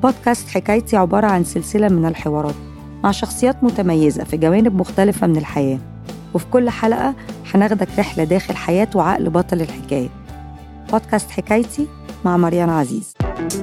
بودكاست حكايتي عبارة عن سلسلة من الحوارات مع شخصيات متميزة في جوانب مختلفة من الحياة وفي كل حلقة هناخدك رحلة داخل حياة وعقل بطل الحكاية بودكاست حكايتي مع مريان عزيز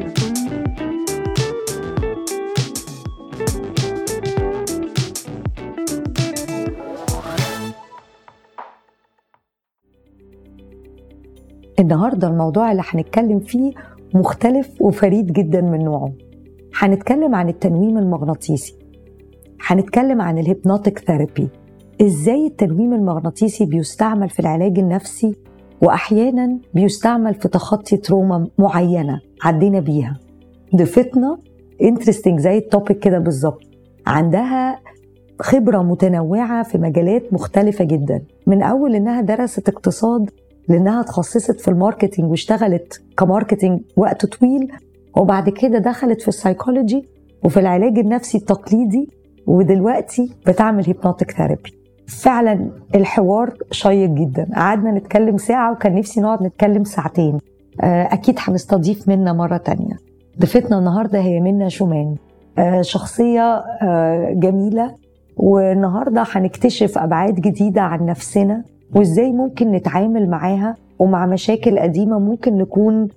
النهاردة الموضوع اللي هنتكلم فيه مختلف وفريد جدا من نوعه هنتكلم عن التنويم المغناطيسي هنتكلم عن الهيبنوتيك ثيرابي ازاي التنويم المغناطيسي بيستعمل في العلاج النفسي واحيانا بيستعمل في تخطي تروما معينه عدينا بيها ضيفتنا انترستنج زي التوبيك كده بالظبط عندها خبرة متنوعة في مجالات مختلفة جدا من أول إنها درست اقتصاد لانها اتخصصت في الماركتينج واشتغلت كماركتينج وقت طويل وبعد كده دخلت في السايكولوجي وفي العلاج النفسي التقليدي ودلوقتي بتعمل هيبنوتيك ثيرابي فعلا الحوار شيق جدا قعدنا نتكلم ساعة وكان نفسي نقعد نتكلم ساعتين أكيد هنستضيف منا مرة تانية ضيفتنا النهاردة هي منا شومان شخصية جميلة والنهاردة هنكتشف أبعاد جديدة عن نفسنا وازاي ممكن نتعامل معاها ومع مشاكل قديمه ممكن نكون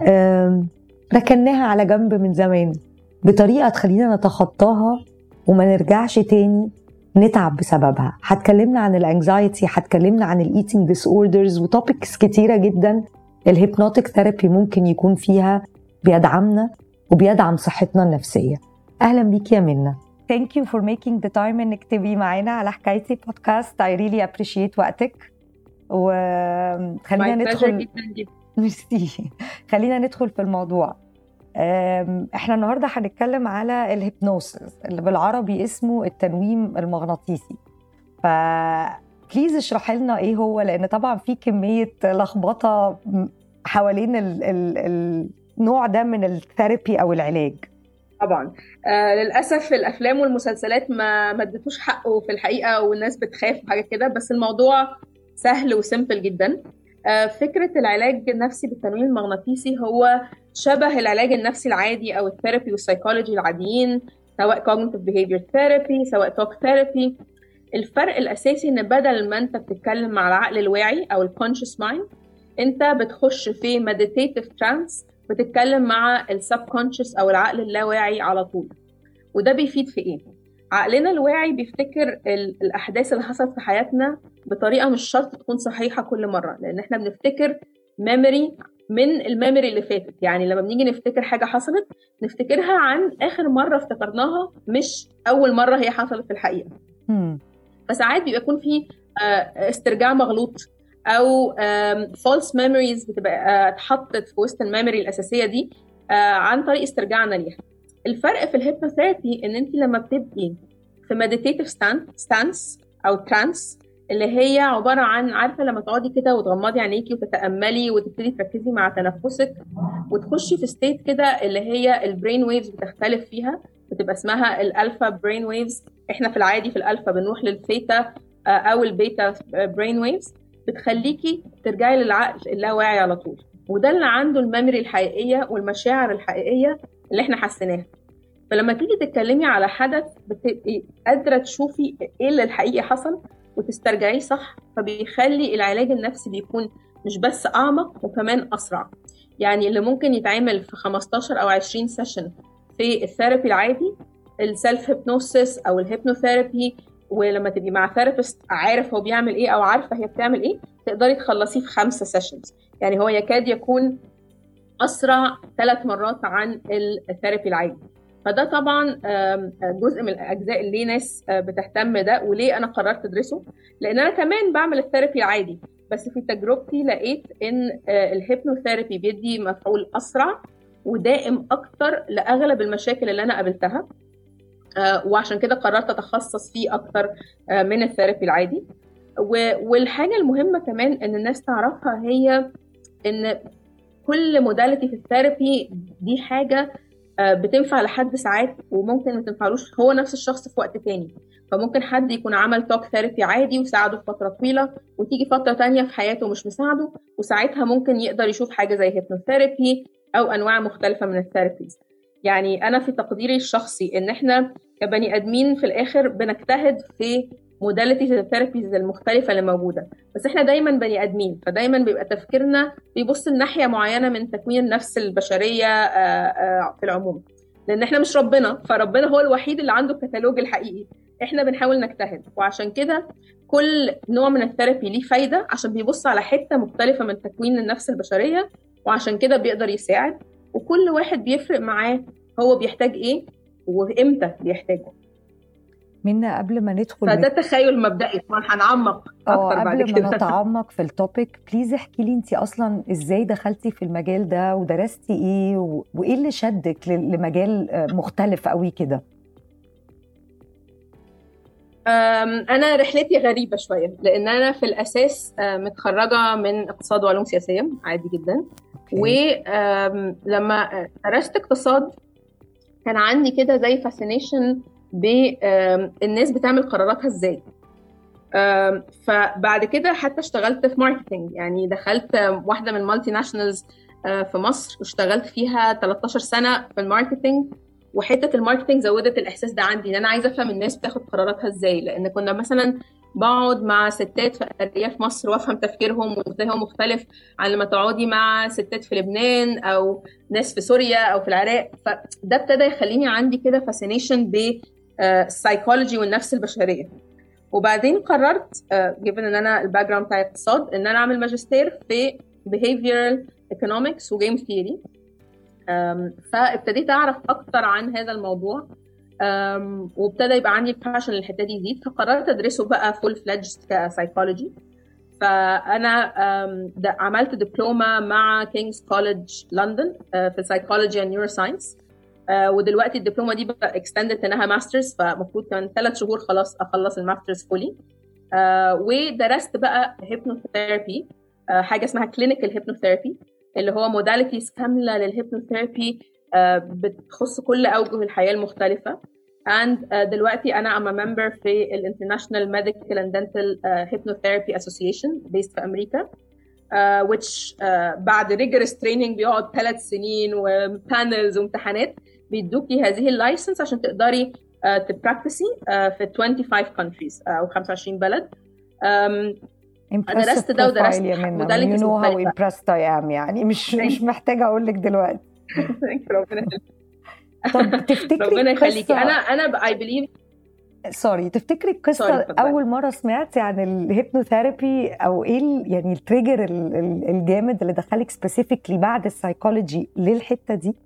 ركناها على جنب من زمان بطريقه تخلينا نتخطاها وما نرجعش تاني نتعب بسببها هتكلمنا عن الانكزايتي هتكلمنا عن الايتنج ديس اوردرز وتوبكس كتيره جدا الهيبنوتيك ثيرابي ممكن يكون فيها بيدعمنا وبيدعم صحتنا النفسيه اهلا بيك يا منى Thank you for making the time انك تبقي معانا على حكايتي بودكاست I really appreciate وقتك وخلينا ندخل ميرسي خلينا ندخل في الموضوع احنا النهارده هنتكلم على الهيبنوسيس اللي بالعربي اسمه التنويم المغناطيسي ف بليز اشرح لنا ايه هو لان طبعا في كميه لخبطه حوالين ال ال النوع ده من الثيرابي او العلاج طبعا آه للاسف الافلام والمسلسلات ما ما ادتوش حقه في الحقيقه والناس بتخاف وحاجات كده بس الموضوع سهل وسيمبل جدا آه فكره العلاج النفسي بالتنويم المغناطيسي هو شبه العلاج النفسي العادي او الثيرابي والسايكولوجي العاديين سواء cognitive behavior therapy سواء talk therapy الفرق الاساسي ان بدل ما انت بتتكلم مع العقل الواعي او الكونشس مايند انت بتخش في meditative trance بتتكلم مع السب كونشس او العقل اللاواعي على طول وده بيفيد في ايه عقلنا الواعي بيفتكر الاحداث اللي حصلت في حياتنا بطريقه مش شرط تكون صحيحه كل مره لان احنا بنفتكر ميموري من الميموري اللي فاتت يعني لما بنيجي نفتكر حاجه حصلت نفتكرها عن اخر مره افتكرناها مش اول مره هي حصلت في الحقيقه فساعات بيبقى يكون في استرجاع مغلوط او فولس ميموريز بتبقى اتحطت في وسط الميموري الاساسيه دي عن طريق استرجاعنا ليها الفرق في الهيبنوثيرابي ان انت لما بتبقي في مديتيتيف ستانس او ترانس اللي هي عباره عن عارفه لما تقعدي كده وتغمضي عينيكي وتتاملي وتبتدي تركزي مع تنفسك وتخشي في ستيت كده اللي هي البرين ويفز بتختلف فيها بتبقى اسمها الالفا برين ويفز احنا في العادي في الالفا بنروح للثيتا او البيتا برين ويفز بتخليكي ترجعي للعقل اللاواعي على طول وده اللي عنده الميموري الحقيقيه والمشاعر الحقيقيه اللي احنا حسيناها فلما تيجي تتكلمي على حدث بتبقي قادره تشوفي ايه اللي الحقيقي حصل وتسترجعيه صح فبيخلي العلاج النفسي بيكون مش بس اعمق وكمان اسرع يعني اللي ممكن يتعمل في 15 او 20 سيشن في الثيرابي العادي السيلف هيبنوسيس او الهيبنوثيرابي ولما تبقي مع ثيرابيست عارف هو بيعمل ايه او عارفه هي بتعمل ايه تقدري تخلصيه في خمسه سيشنز يعني هو يكاد يكون اسرع ثلاث مرات عن الثيرابي العادي فده طبعا جزء من الاجزاء اللي ليه ناس بتهتم ده وليه انا قررت ادرسه لان انا كمان بعمل الثيرابي العادي بس في تجربتي لقيت ان الهيبنوثيرابي بيدي مفعول اسرع ودائم اكتر لاغلب المشاكل اللي انا قابلتها وعشان كده قررت اتخصص فيه اكتر من الثيرابي العادي والحاجه المهمه كمان ان الناس تعرفها هي ان كل موداليتي في الثيرابي دي حاجه بتنفع لحد ساعات وممكن ما تنفعلوش هو نفس الشخص في وقت تاني فممكن حد يكون عمل توك ثيرابي عادي وساعده في فتره طويله وتيجي فتره تانية في حياته مش مساعده وساعتها ممكن يقدر يشوف حاجه زي هيبنوثيرابي او انواع مختلفه من الثيرابيز يعني انا في تقديري الشخصي ان احنا كبني ادمين في الاخر بنجتهد في موداليتيز الثيرابيز المختلفه اللي موجوده بس احنا دايما بني ادمين فدايما بيبقى تفكيرنا بيبص لناحيه معينه من تكوين النفس البشريه آه، آه، في العموم لان احنا مش ربنا فربنا هو الوحيد اللي عنده الكتالوج الحقيقي احنا بنحاول نجتهد وعشان كده كل نوع من الثيرابي ليه فايده عشان بيبص على حته مختلفه من تكوين النفس البشريه وعشان كده بيقدر يساعد وكل واحد بيفرق معاه هو بيحتاج ايه وامتى بيحتاجه منا قبل ما ندخل فده تخيل مبدئي طبعا هنعمق اكتر بعد قبل ما نتعمق في التوبيك بليز احكي لي انت اصلا ازاي دخلتي في المجال ده ودرستي ايه وايه اللي شدك لمجال مختلف قوي كده انا رحلتي غريبه شويه لان انا في الاساس متخرجه من اقتصاد وعلوم سياسيه عادي جدا ولما درست اقتصاد كان عندي كده زي فاسينيشن بالناس بتعمل قراراتها ازاي فبعد كده حتى اشتغلت في ماركتنج يعني دخلت واحده من المالتي ناشونالز في مصر واشتغلت فيها 13 سنه في الماركتنج وحته الماركتنج زودت الاحساس ده عندي ان انا عايزه افهم الناس بتاخد قراراتها ازاي لان كنا مثلا بقعد مع ستات في ارياف مصر وافهم تفكيرهم وازاي هو مختلف عن لما تقعدي مع ستات في لبنان او ناس في سوريا او في العراق فده ابتدى يخليني عندي كده فاسينيشن بالسايكولوجي والنفس البشريه وبعدين قررت جيفن ان انا الباك جراوند بتاعي اقتصاد ان انا اعمل ماجستير في behavioral economics وجيم ثيوري فابتديت اعرف اكتر عن هذا الموضوع وابتدى يبقى عندي الباشن للحته دي يزيد فقررت ادرسه بقى فول فليدج كسايكولوجي فانا عملت دبلومه مع كينجز كولج لندن في سايكولوجي اند نيورو ساينس ودلوقتي الدبلومه دي بقى اكستندد انها ماسترز فالمفروض كمان ثلاث شهور خلاص اخلص الماسترز فولي ودرست بقى هيبنوثيرابي حاجه اسمها كلينيكال هيبنوثيرابي اللي هو موداليتيز كامله للهيبنوثيرابي بتخص كل اوجه الحياه المختلفه and uh, دلوقتي انا ام member في الانترناشونال ميديكال اند دنتال هيبنوثيرابي اسوسيشن بيست في امريكا uh, which uh, بعد rigorous training بيقعد ثلاث سنين وبانلز وامتحانات بيدوكي هذه اللايسنس عشان تقدري uh, تبراكتسي uh, في 25 countries uh, او 25 بلد um, درست ده ودرست موداليتيز you know how impressed I am يعني مش مش محتاجه اقول لك دلوقتي ربنا طب تفتكري ربنا يخليكي انا انا اي بليف سوري تفتكري القصه اول مره سمعتي عن الهيبنوثيرابي او ايه يعني التريجر الجامد اللي دخلك سبيسيفيكلي بعد السايكولوجي للحته دي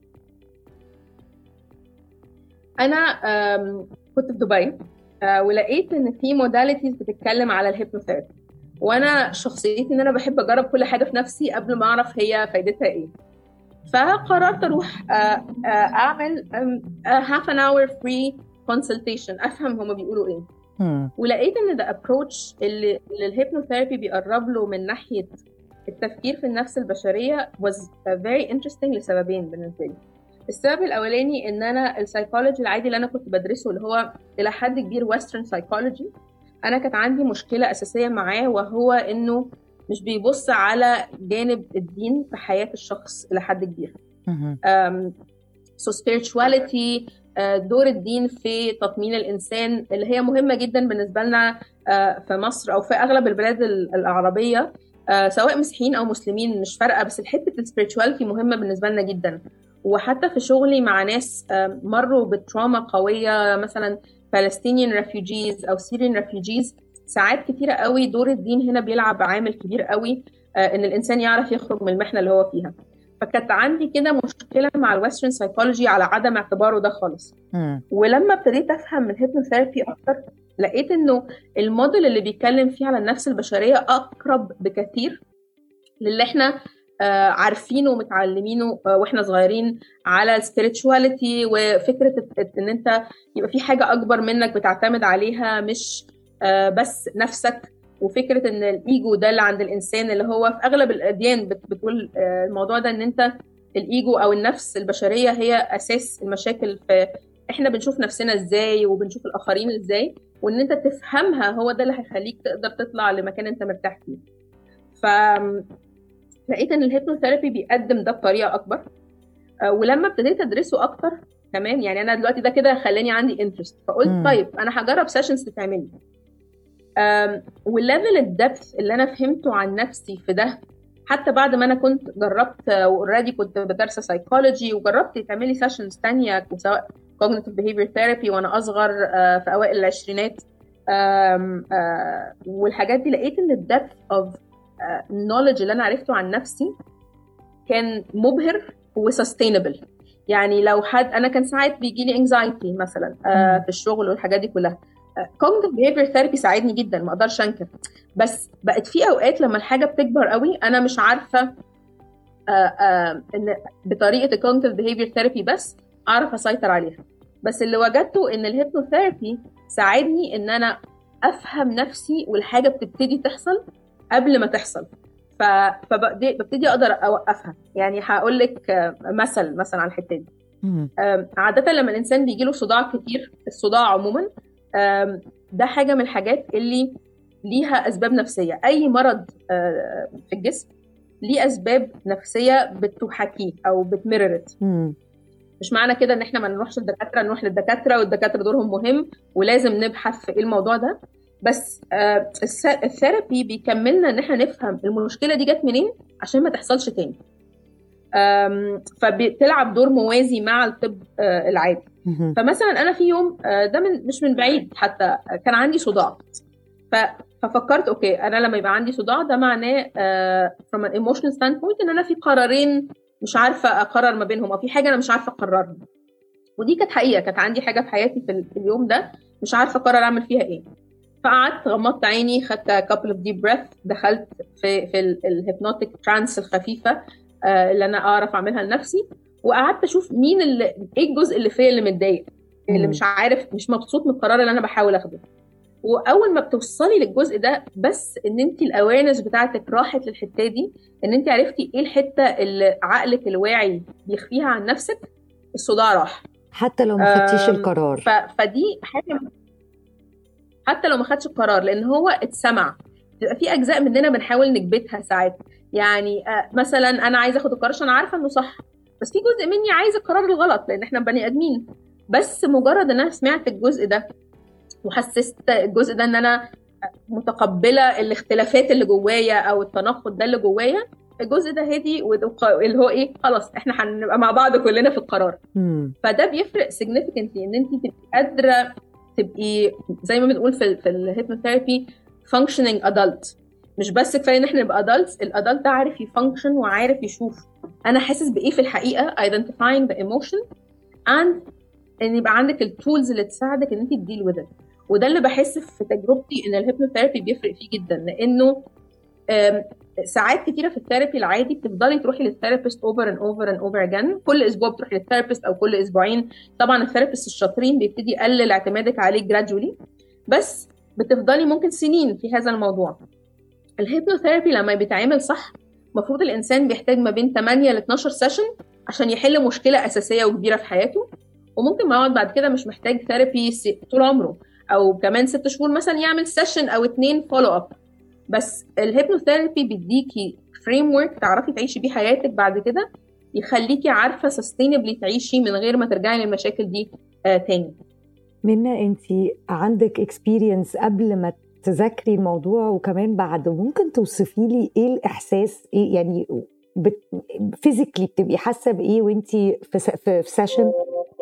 انا كنت في دبي ولقيت ان في موداليتيز بتتكلم على الهيبنوثيرابي وانا شخصيتي ان انا بحب اجرب كل حاجه في نفسي قبل ما اعرف هي فايدتها ايه فقررت اروح اعمل هاف ان اور فري كونسلتيشن افهم هما بيقولوا ايه مم. ولقيت ان ده ابروتش اللي الهيبنوثيرابي بيقرب له من ناحيه التفكير في النفس البشريه was very interesting لسببين بالنسبه لي السبب الاولاني ان انا السايكولوجي العادي اللي انا كنت بدرسه اللي هو الى حد كبير ويسترن سايكولوجي انا كانت عندي مشكله اساسيه معاه وهو انه مش بيبص على جانب الدين في حياه الشخص الى حد كبير سو so spirituality دور الدين في تطمين الانسان اللي هي مهمه جدا بالنسبه لنا في مصر او في اغلب البلاد العربيه سواء مسيحيين او مسلمين مش فارقه بس حته السبirituality مهمه بالنسبه لنا جدا وحتى في شغلي مع ناس مروا بتراما قويه مثلا Palestinian refugees او Syrian refugees ساعات كتيره قوي دور الدين هنا بيلعب عامل كبير قوي ان الانسان يعرف يخرج من المحنه اللي هو فيها فكانت عندي كده مشكله مع الويسترن سايكولوجي على عدم اعتباره ده خالص م. ولما ابتديت افهم الهيبنوثيرابي اكتر لقيت انه الموديل اللي بيتكلم فيه على النفس البشريه اقرب بكثير للي احنا آه عارفينه ومتعلمينه آه واحنا صغيرين على السبيريتشواليتي وفكره ان انت يبقى في حاجه اكبر منك بتعتمد عليها مش آه بس نفسك وفكره ان الايجو ده اللي عند الانسان اللي هو في اغلب الاديان بتقول الموضوع ده ان انت الايجو او النفس البشريه هي اساس المشاكل في احنا بنشوف نفسنا ازاي وبنشوف الاخرين ازاي وان انت تفهمها هو ده اللي هيخليك تقدر تطلع لمكان انت مرتاح فيه ف لقيت ان الهيبنوثيرابي بيقدم ده بطريقه اكبر آه، ولما ابتديت ادرسه اكتر كمان يعني انا دلوقتي ده كده خلاني عندي انترست فقلت مم. طيب انا هجرب سيشنز تتعمل لي أم، والليفل الدبث اللي انا فهمته عن نفسي في ده حتى بعد ما انا كنت جربت اوريدي كنت بدرس سايكولوجي وجربت يتعمل لي سيشنز تانية سواء cognitive behavior therapy وانا اصغر آه، في اوائل العشرينات أم، آه، والحاجات دي لقيت ان الدبث اوف knowledge اللي انا عرفته عن نفسي كان مبهر وسستينبل يعني لو حد انا كان ساعات بيجي لي انكزايتي مثلا آه مم. في الشغل والحاجات دي كلها كوجنيتيف بيهيفير ثيرابي ساعدني جدا ما اقدرش انكر بس بقت في اوقات لما الحاجه بتكبر قوي انا مش عارفه آه آه ان بطريقه الكوجنيتيف بيهيفير ثيرابي بس اعرف اسيطر عليها بس اللي وجدته ان الهيبنوثيرابي ساعدني ان انا افهم نفسي والحاجه بتبتدي تحصل قبل ما تحصل ف... فببتدي ببتدي اقدر اوقفها يعني هقول لك آه، مثل مثلا على الحته دي مم. آم، عادة لما الإنسان بيجي له صداع كتير الصداع عموما آم، ده حاجة من الحاجات اللي ليها أسباب نفسية أي مرض آه، في الجسم ليه أسباب نفسية بتحاكيه أو بتمررت مم. مش معنى كده إن إحنا ما نروحش للدكاترة نروح للدكاترة والدكاترة دورهم مهم ولازم نبحث في إيه الموضوع ده بس آه، الس- الثيرابي بيكملنا إن إحنا نفهم المشكلة دي جت منين عشان ما تحصلش تاني آم، فبتلعب دور موازي مع الطب آه، العادي مم. فمثلا انا في يوم آه، ده من مش من بعيد حتى آه، كان عندي صداع ف- ففكرت اوكي انا لما يبقى عندي صداع ده معناه آه، from an emotional standpoint ان انا في قرارين مش عارفه اقرر ما بينهم او في حاجه انا مش عارفه اقررها ودي كانت حقيقه كانت عندي حاجه في حياتي في ال- في اليوم ده مش عارفه اقرر اعمل فيها ايه فقعدت غمضت عيني خدت couple of deep breath دخلت في في الهيبنوتيك ترانس الخفيفه آه، اللي انا اعرف اعملها لنفسي وقعدت اشوف مين اللي ايه الجزء اللي فيا اللي متضايق اللي مم. مش عارف مش مبسوط من القرار اللي انا بحاول اخده واول ما بتوصلي للجزء ده بس ان انت الاويرنس بتاعتك راحت للحته دي ان انت عرفتي ايه الحته اللي عقلك الواعي بيخفيها عن نفسك الصداع راح حتى لو ما خدتيش أم، القرار ف... فدي حاجه حتى لو ما خدش القرار لان هو اتسمع بيبقى في اجزاء مننا بنحاول نكبتها ساعات يعني آه، مثلا انا عايزه اخد القرار عشان عارفه انه صح بس في جزء مني عايز القرار الغلط لان احنا بني ادمين بس مجرد ان انا سمعت الجزء ده وحسست الجزء ده ان انا متقبله الاختلافات اللي جوايا او التناقض ده اللي جوايا الجزء ده هادي وده- اللي هو ايه خلاص احنا هنبقى مع بعض كلنا في القرار مم. فده بيفرق significantly ان انت تبقي قادره تبقي زي ما بنقول في ال في الهيبنوثيرابي functioning adult مش بس كفايه ان احنا نبقى adults الادلت ده عارف يفانكشن وعارف يشوف انا حاسس بايه في الحقيقه identifying the emotion and ان يبقى عندك التولز اللي تساعدك ان انت تديل with it وده اللي بحس في تجربتي ان الهيبنوثيرابي بيفرق فيه جدا لانه آم، ساعات كتيره في الثيرابي العادي بتفضلي تروحي للثيرابيست اوفر اند اوفر اند اوفر اجين كل اسبوع بتروحي للثيرابيست او كل اسبوعين طبعا الثيرابيست الشاطرين بيبتدي يقلل اعتمادك عليه جرادولي بس بتفضلي ممكن سنين في هذا الموضوع الهيبنوثيرابي لما بيتعمل صح المفروض الانسان بيحتاج ما بين 8 ل 12 سيشن عشان يحل مشكله اساسيه وكبيره في حياته وممكن ما يقعد بعد كده مش محتاج ثيرابي طول عمره او كمان ست شهور مثلا يعمل سيشن او اتنين فولو اب بس الهيبنوثيرابي بيديكي فريم ورك تعرفي تعيشي بيه حياتك بعد كده يخليكي عارفه سستينبلي تعيشي من غير ما ترجعي للمشاكل دي آه تاني منا انت عندك اكسبيرينس قبل ما تذاكري الموضوع وكمان بعد ممكن توصفي لي ايه الاحساس ايه يعني فيزيكلي بتبقي حاسه بايه وانت في س- في, في سيشن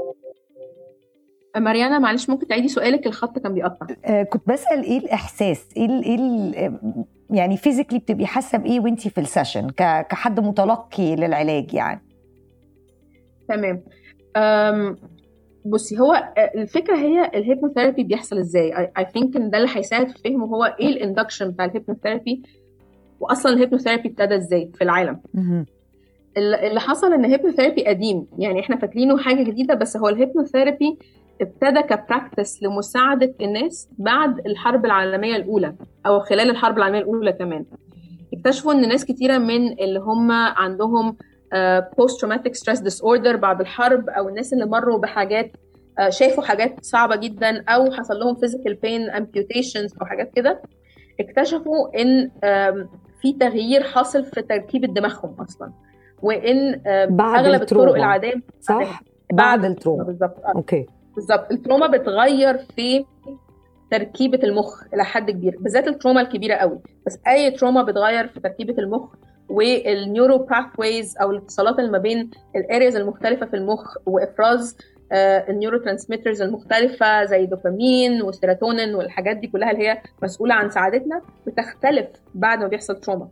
ماريانا معلش ممكن تعيدي سؤالك الخط كان بيقطع آه كنت بسال ايه الاحساس ايه ال ايه ال يعني فيزيكلي بتبقي حاسه بايه وانت في السيشن ك- كحد متلقي للعلاج يعني تمام أم، بصي هو آه، الفكره هي الهيبنوثيرابي بيحصل ازاي اي ثينك ان ده اللي هيساعد في فهمه هو ايه الاندكشن بتاع الهيبنوثيرابي واصلا الهيبنوثيرابي ابتدى ازاي في العالم اللي اللي حصل ان الهيبنوثيرابي قديم يعني احنا فاكرينه حاجه جديده بس هو الهيبنوثيرابي ابتدى كبراكتس لمساعده الناس بعد الحرب العالميه الاولى او خلال الحرب العالميه الاولى كمان اكتشفوا ان ناس كتيره من اللي هم عندهم بوست تروماتيك ستريس ديس اوردر بعد الحرب او الناس اللي مروا بحاجات آه، شافوا حاجات صعبه جدا او حصل لهم فيزيكال بين امبيوتيشنز او حاجات كده اكتشفوا ان آم، في تغيير حاصل في تركيبه دماغهم اصلا وان آه، بعد اغلب الطرق التروما. العاديه صح بعد التروما بالظبط آه، اوكي بالظبط التروما بتغير في تركيبه المخ الى حد كبير بالذات التروما الكبيره قوي بس اي تروما بتغير في تركيبه المخ والنيورو باثويز او الاتصالات اللي ما بين الارياز المختلفه في المخ وافراز النيورو ترانسميترز المختلفه زي دوبامين والسيروتونين والحاجات دي كلها اللي هي مسؤوله عن سعادتنا بتختلف بعد ما بيحصل تروما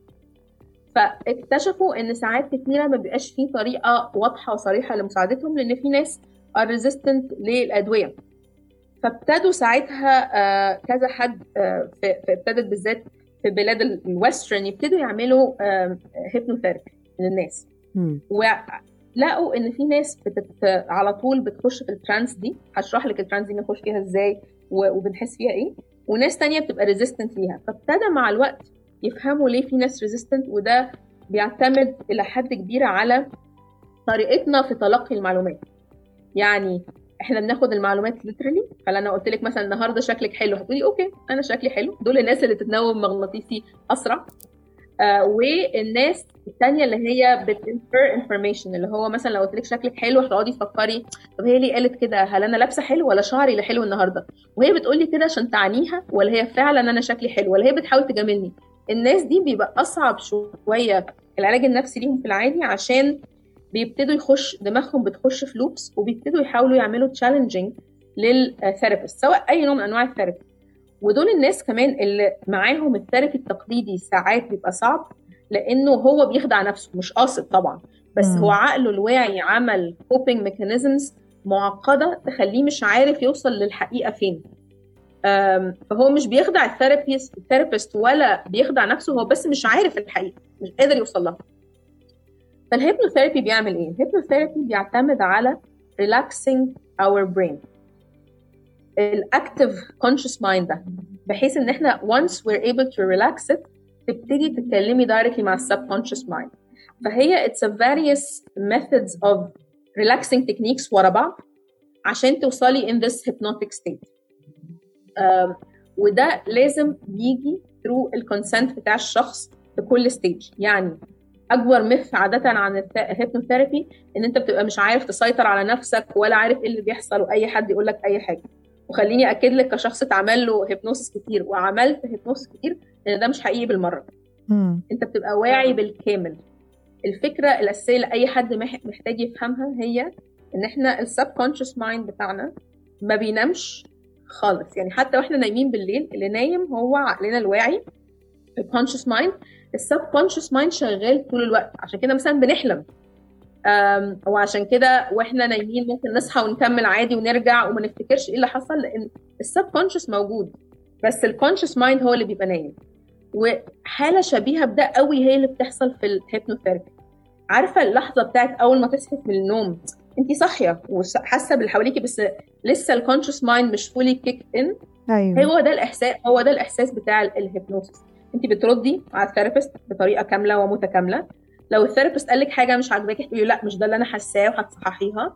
فاكتشفوا ان ساعات كتيره ما بيبقاش في طريقه واضحه وصريحه لمساعدتهم لان في ناس are resistant للادويه فابتدوا ساعتها آه، كذا حد آه، في في- ابتدت بالذات في بلاد ال- الويسترن يبتدوا يعملوا هيبنوثيرابي للناس مم. ولقوا ان في ناس بتت... على طول بتخش في الترانس دي هشرح لك الترانس دي بنخش فيها ازاي و... وبنحس فيها ايه وناس تانية بتبقى ريزيستنت ليها فابتدى مع الوقت يفهموا ليه في ناس ريزيستنت وده بيعتمد الى حد كبير على طريقتنا في تلقي المعلومات يعني احنا بناخد المعلومات ليترلي فانا قلت لك مثلا النهارده شكلك حلو هتقولي اوكي انا شكلي حلو دول الناس اللي تتنوم مغناطيسي اسرع آه والناس الثانيه اللي هي بتنفر انفورميشن اللي هو مثلا لو قلت لك شكلك حلو هتقعدي تفكري طب هي ليه قالت كده هل انا لابسه حلو ولا شعري اللي حلو النهارده وهي بتقول لي كده عشان تعنيها ولا هي فعلا انا شكلي حلو ولا هي بتحاول تجاملني الناس دي بيبقى اصعب شويه العلاج النفسي ليهم في العادي عشان بيبتدوا يخش دماغهم بتخش في لوبس وبيبتدوا يحاولوا يعملوا تشالنجينج للثيرابيست سواء اي نوع من انواع الثيرابي ودول الناس كمان اللي معاهم الثيرابي التقليدي ساعات بيبقى صعب لانه هو بيخدع نفسه مش قاصد طبعا بس مم. هو عقله الواعي عمل كوبينج ميكانيزمز معقده تخليه مش عارف يوصل للحقيقه فين أم، فهو مش بيخدع الثيرابيست الثيرابيست ولا بيخدع نفسه هو بس مش عارف الحقيقه مش قادر يوصل لها فالهيبنوثيرابي بيعمل ايه الهيبنوثيرابي بيعتمد على relaxing our brain الاكتف conscious mind ده بحيث ان احنا once we're able to relax it تبتدي تتكلمي directly مع subconscious mind فهي it's a various methods of relaxing techniques ورا بعض عشان توصلي in this hypnotic state um, وده لازم يجي through الكونسنت بتاع الشخص في كل ستيج يعني اكبر مث عاده عن الهيبنوثيرابي ان انت بتبقى مش عارف تسيطر على نفسك ولا عارف ايه اللي بيحصل واي حد يقول لك اي حاجه وخليني اكد لك كشخص اتعمل له هيبنوسس كتير وعملت هيبنوسس كتير ان ده مش حقيقي بالمره مم. انت بتبقى واعي بالكامل الفكره الاساسيه اللي اي حد مح- محتاج يفهمها هي ان احنا السبكونشس مايند بتاعنا ما بينامش خالص يعني حتى واحنا نايمين بالليل اللي نايم هو عقلنا الواعي الكونشس مايند السبكونشس مايند شغال طول الوقت عشان كده مثلا بنحلم أم، وعشان كده واحنا نايمين ممكن نصحى ونكمل عادي ونرجع وما نفتكرش ايه اللي حصل لان السبكونشس موجود بس الكونشس مايند هو اللي بيبقى نايم وحاله شبيهه بده قوي هي اللي بتحصل في الهيبنوثيرابي عارفه اللحظه بتاعت اول ما تصحي من النوم انت صاحيه وحاسه باللي حواليكي بس لسه الكونشس مايند مش فولي كيك ان ايوه هو ده الاحساس هو ده الاحساس بتاع ال- الهيبنوسيس انت بتردي على الثيرابيست بطريقه كامله ومتكامله لو الثيرابيست قال لك حاجه مش عاجباكي تقولي لا مش ده اللي انا حاساه وهتصححيها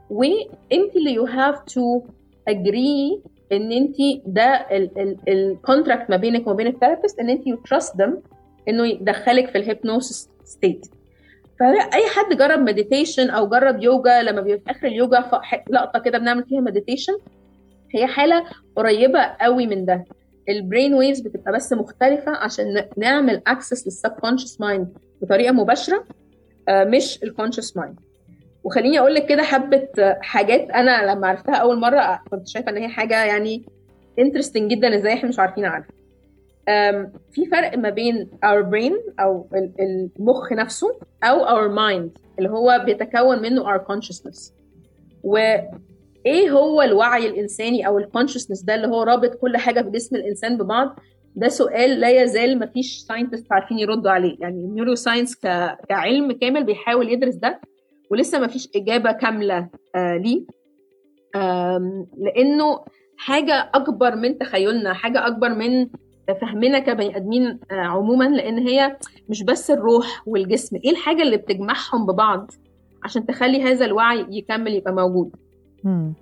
وانت اللي يو هاف تو اجري ان انت ده الكونتراكت ما بينك وما بين الثيرابيست ان انت يو تراست ذم انه يدخلك في الهيبنوسيس ستيت فاي حد جرب مديتيشن او جرب يوجا لما بيبقى في اخر اليوجا ف- لقطه كده بنعمل فيها مديتيشن هي حاله قريبه قوي من ده البرين ويفز بتبقى بس مختلفه عشان ن- نعمل اكسس للسبكونشس مايند بطريقه مباشره آه، مش الكونشس مايند وخليني اقول لك كده حبه آه، حاجات انا لما عرفتها اول مره آه، كنت شايفه ان هي حاجه يعني انترستنج جدا ازاي احنا مش عارفين عنها آم، في فرق ما بين our brain او ال- المخ نفسه او our mind اللي هو بيتكون منه our consciousness وايه هو الوعي الانساني او الكونشسنس ده اللي هو رابط كل حاجه في جسم الانسان ببعض ده سؤال لا يزال ما فيش ساينتست عارفين يردوا عليه يعني النيورو ساينس كعلم كامل بيحاول يدرس ده ولسه ما فيش اجابه كامله آه ليه آم، لانه حاجه اكبر من تخيلنا حاجه اكبر من فهمنا كبني ادمين آه، عموما لان هي مش بس الروح والجسم ايه الحاجه اللي بتجمعهم ببعض عشان تخلي هذا الوعي يكمل يبقى موجود مم.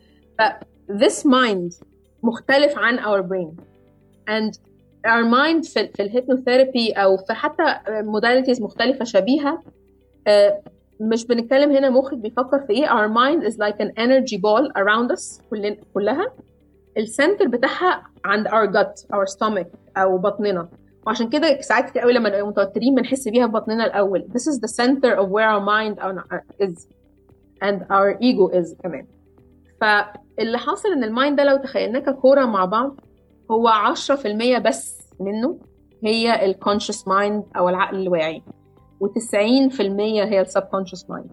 this mind مختلف عن our brain and our mind في, في الهيبنوثيرابي او في حتى modalities مختلفه شبيهه آه، مش بنتكلم هنا مخك بيفكر في ايه our mind is like an energy ball around us كلنا كلها السنتر بتاعها عند our gut our stomach او بطننا وعشان كده ساعات كتير قوي لما نبقى متوترين بنحس بيها في بطننا الاول this is the center of where our mind is and our ego is كمان فاللي حاصل ان المايند ده لو تخيلناه ككوره مع بعض هو 10% بس منه هي الكونشس مايند او العقل الواعي و90% هي السبكونشس مايند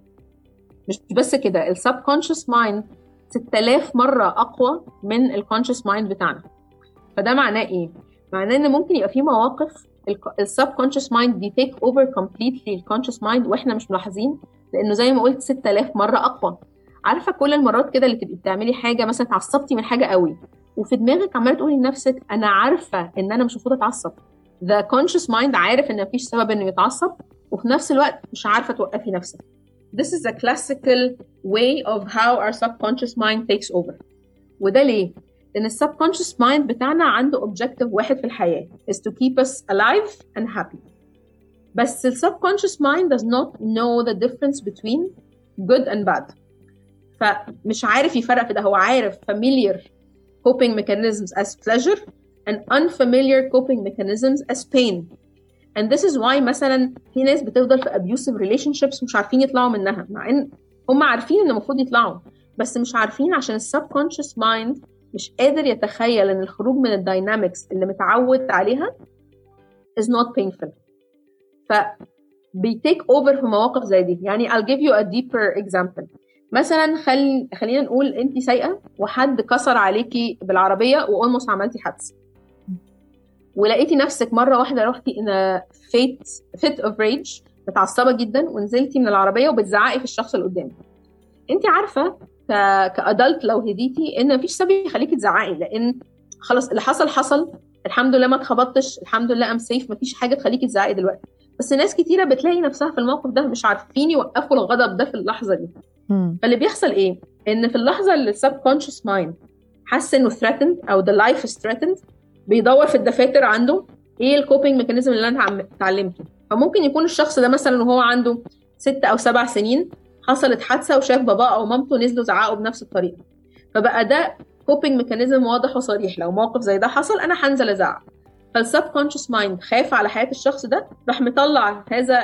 مش بس كده السبكونشس مايند 6000 مره اقوى من الكونشس مايند بتاعنا فده معناه ايه معناه ان ممكن يبقى في مواقف السبكونشس مايند بيتيك اوفر كومبليتلي الكونشس مايند واحنا مش ملاحظين لانه زي ما قلت 6000 مره اقوى عارفه كل المرات كده اللي تبقي بتعملي حاجه مثلا اتعصبتي من حاجه قوي وفي دماغك عماله تقولي لنفسك انا عارفه ان انا مش المفروض اتعصب the conscious mind عارف ان مفيش سبب انه يتعصب وفي نفس الوقت مش عارفه توقفي نفسك this is a classical way of how our subconscious mind takes over وده ليه؟ لأن السبكونشس mind بتاعنا عنده objective واحد في الحياة is to keep us alive and happy بس السبكونشس mind does not know the difference between good and bad فمش عارف يفرق في ده هو عارف familiar coping mechanisms as pleasure and unfamiliar coping mechanisms as pain and this is why مثلا في ناس بتفضل في abusive relationships ومش عارفين يطلعوا منها مع ان هم عارفين ان المفروض يطلعوا بس مش عارفين عشان السبكونشس مايند مش قادر يتخيل ان الخروج من الداينامكس اللي متعود عليها is not painful ف بيتيك اوفر في مواقف زي دي يعني I'll give you a deeper example مثلا خل... خلينا نقول انت سايقه وحد كسر عليكي بالعربيه واولموست عملتي حادثه ولقيتي نفسك مره واحده رحتي ان فيت فيت اوف ريج متعصبه جدا ونزلتي من العربيه وبتزعقي في الشخص اللي قدامك انت عارفه ك... كادلت لو هديتي ان مفيش سبب يخليكي تزعقي لان خلاص اللي حصل حصل الحمد لله ما اتخبطتش الحمد لله ام سيف مفيش حاجه تخليكي تزعقي دلوقتي بس ناس كتيره بتلاقي نفسها في الموقف ده مش عارفين يوقفوا الغضب ده في اللحظه دي فاللي بيحصل ايه ان في اللحظه اللي السب كونشس مايند حس انه threatened او the life is threatened بيدور في الدفاتر عنده ايه الكوبينج ميكانيزم اللي انا اتعلمته فممكن يكون الشخص ده مثلا وهو عنده ست او سبع سنين حصلت حادثه وشاف باباه او مامته نزلوا زعقوا بنفس الطريقه فبقى ده كوبينج ميكانيزم واضح وصريح لو موقف زي ده حصل انا هنزل ازعق فالسب كونشس مايند خاف على حياه الشخص ده راح مطلع هذا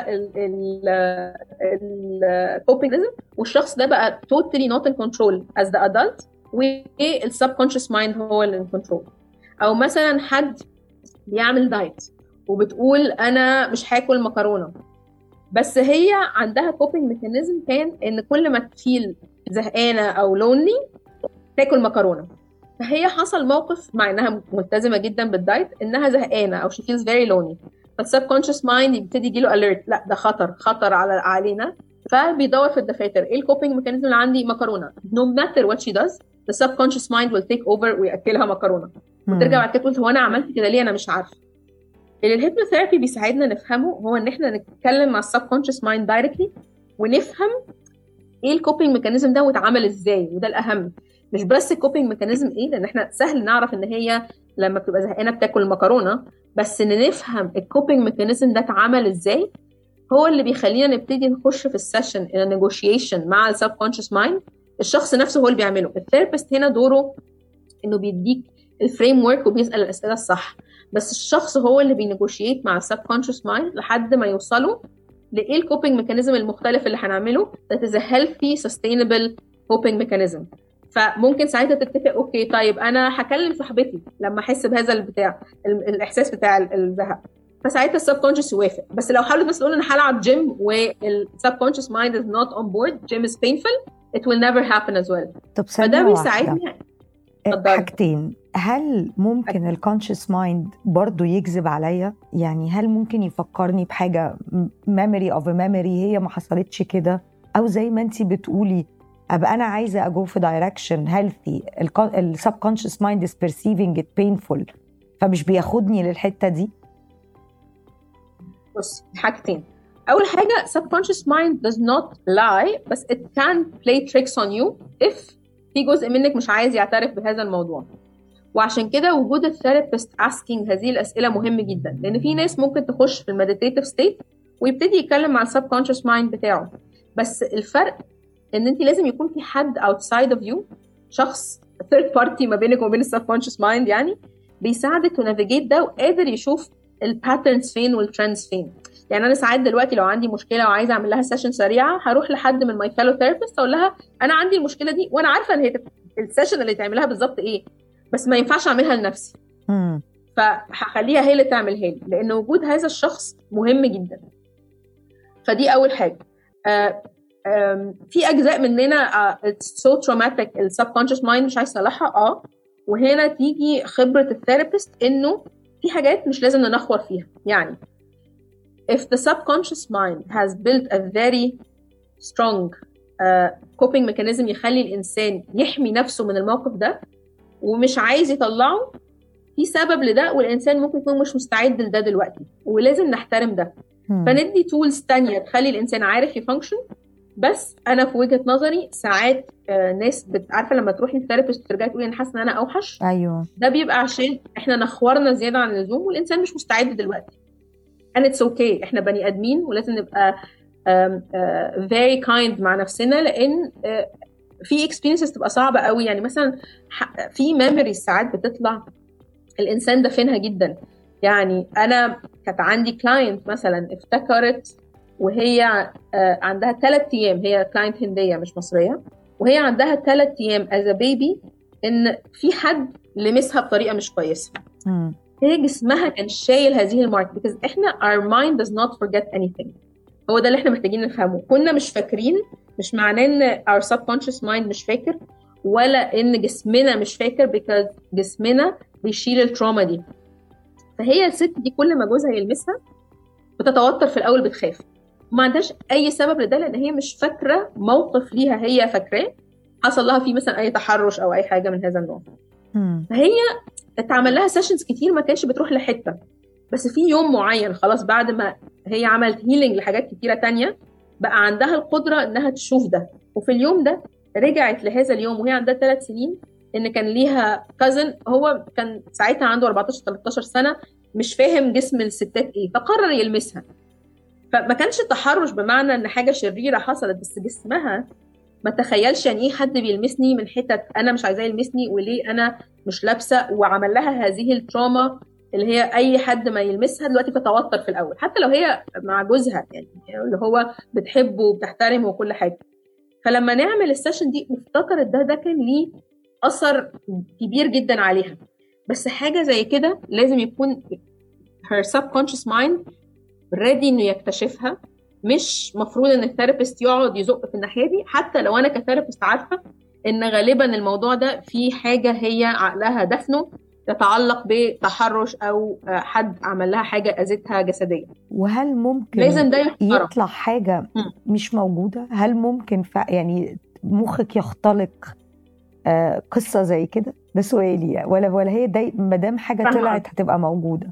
الكوبينج والشخص ده بقى totally not in control as the adult والسب كونشس مايند هو اللي in control او مثلا حد بيعمل دايت وبتقول انا مش هاكل مكرونه بس هي عندها كوبينج ميكانيزم كان ان كل ما تفيل زهقانه او لونلي تاكل مكرونه فهي حصل موقف مع انها ملتزمه جدا بالدايت انها زهقانه او she feels very lonely فالسب كونشس مايند يبتدي يجيله اليرت لا ده خطر خطر على علينا فبيدور في الدفاتر ايه الكوبينج ميكانيزم اللي عندي مكرونه no matter what she does the subconscious mind will take over وياكلها مكرونه وترجع بعد كده تقول هو انا عملت كده ليه انا مش عارفه اللي الهيبنوثيرابي بيساعدنا نفهمه هو ان احنا نتكلم مع السبكونشس مايند دايركتلي ونفهم ايه الكوبينج ميكانيزم ده واتعمل ازاي وده الاهم مش بس الكوبينج ميكانيزم ايه لان احنا سهل نعرف ان هي لما بتبقى زهقانه بتاكل المكرونه بس ان نفهم الكوبينج ميكانيزم ده اتعمل ازاي هو اللي بيخلينا نبتدي نخش في السيشن ان نيجوشيشن مع السبكونشس مايند الشخص نفسه هو اللي بيعمله الثيرابيست هنا دوره انه بيديك الفريم ورك وبيسال الاسئله الصح بس الشخص هو اللي بينيجوشيت مع السب كونشس مايند لحد ما يوصلوا لايه الكوبينج ميكانيزم المختلف اللي هنعمله that is a healthy sustainable coping mechanism فممكن ساعتها تتفق اوكي طيب انا هكلم صاحبتي لما احس بهذا البتاع الاحساس بتاع الزهق فساعتها السب كونشس يوافق بس لو حاولت بس تقول انا هلعب جيم والسب كونشس مايند از نوت اون بورد جيم از painful it will never happen as well طب فده بيساعدني حاجتين هل ممكن الكونشس مايند برضه يكذب عليا يعني هل ممكن يفكرني بحاجه ميموري اوف ميموري هي ما حصلتش كده او زي ما انت بتقولي ابقى انا عايزه اجو في دايركشن هيلثي السب كونشس مايند از بيرسيفينج ات بينفول فمش بياخدني للحته دي بص حاجتين اول حاجه subconscious mind does not lie بس it can play tricks on you if في جزء منك مش عايز يعترف بهذا الموضوع وعشان كده وجود الثيرابيست asking هذه الاسئله مهم جدا لان في ناس ممكن تخش في المديتيتيف ستيت ويبتدي يتكلم مع السب كونشس مايند بتاعه بس الفرق ان انت لازم يكون في حد اوتسايد اوف يو شخص ثيرد بارتي ما بينك وما بين السب كونشس مايند يعني بيساعدك تنافيجيت ده وقادر يشوف الباترنز فين والترندز فين يعني انا ساعات دلوقتي لو عندي مشكله وعايزه اعمل لها سيشن سريعه هروح لحد من ماي فيلو ثيرابيست اقول لها انا عندي المشكله دي وانا عارفه ان هي السيشن اللي تعملها بالظبط ايه بس ما ينفعش اعملها لنفسي فهخليها هي اللي تعملها لي لان وجود هذا الشخص مهم جدا فدي اول حاجه آه في اجزاء مننا سو تروماتيك السب كونشس مايند مش عايز يصلحها اه وهنا تيجي خبره الثيرابيست انه في حاجات مش لازم ننخور فيها يعني if the subconscious mind has built a very strong uh, coping mechanism يخلي الانسان يحمي نفسه من الموقف ده ومش عايز يطلعه في سبب لده والانسان ممكن يكون مش مستعد لده دلوقتي ولازم نحترم ده فندي تولز تانية تخلي الانسان عارف يفانكشن بس انا في وجهه نظري ساعات آه ناس عارفه لما تروحي للثيرابيست ترجعي تقولي انا حاسه ان انا اوحش ايوه ده بيبقى عشان احنا نخورنا زياده عن اللزوم والانسان مش مستعد دلوقتي and it's okay احنا بني ادمين ولازم نبقى um, uh, very kind مع نفسنا لان uh, في experiences تبقى صعبه قوي يعني مثلا في memories ساعات بتطلع الانسان دفنها جدا يعني انا كانت عندي كلاينت مثلا افتكرت وهي عندها ثلاث ايام هي كلاينت هنديه مش مصريه وهي عندها ثلاث ايام از بيبي ان في حد لمسها بطريقه مش كويسه هي جسمها كان شايل هذه المارك because احنا our mind does not forget anything هو ده اللي احنا محتاجين نفهمه كنا مش فاكرين مش معناه ان our subconscious mind مش فاكر ولا ان جسمنا مش فاكر because جسمنا بيشيل التروما دي فهي الست دي كل ما جوزها يلمسها بتتوتر في الاول بتخاف ما عندهاش اي سبب لده لان هي مش فاكره موقف ليها هي فاكراه حصل لها فيه مثلا اي تحرش او اي حاجه من هذا النوع فهي اتعمل لها سيشنز كتير ما كانش بتروح لحته بس في يوم معين خلاص بعد ما هي عملت هيلينج لحاجات كتيره تانية بقى عندها القدره انها تشوف ده وفي اليوم ده رجعت لهذا اليوم وهي عندها ثلاث سنين ان كان ليها كازن هو كان ساعتها عنده 14 13 سنه مش فاهم جسم الستات ايه فقرر يلمسها فما كانش التحرش بمعنى ان حاجه شريره حصلت بس جسمها ما تخيلش يعني ايه حد بيلمسني من حتت انا مش عايزاه يلمسني وليه انا مش لابسه وعمل لها هذه التروما اللي هي اي حد ما يلمسها دلوقتي بتتوتر في الاول حتى لو هي مع جوزها يعني اللي هو بتحبه وبتحترمه وكل حاجه فلما نعمل السيشن دي افتكرت ده ده كان ليه اثر كبير جدا عليها بس حاجه زي كده لازم يكون her subconscious mind ready انه يكتشفها مش مفروض ان الثيرابيست يقعد يزق في الناحيه دي حتى لو انا كثيرابيست عارفه ان غالبا الموضوع ده في حاجه هي عقلها دفنه يتعلق بتحرش او حد عمل لها حاجه اذتها جسديا وهل ممكن لازم ده يحترم. يطلع حاجه م. مش موجوده هل ممكن ف... يعني مخك يختلق آه قصه زي كده ده سؤالي ولا ولا هي داي... ما دام حاجه فهمت. طلعت هتبقى موجوده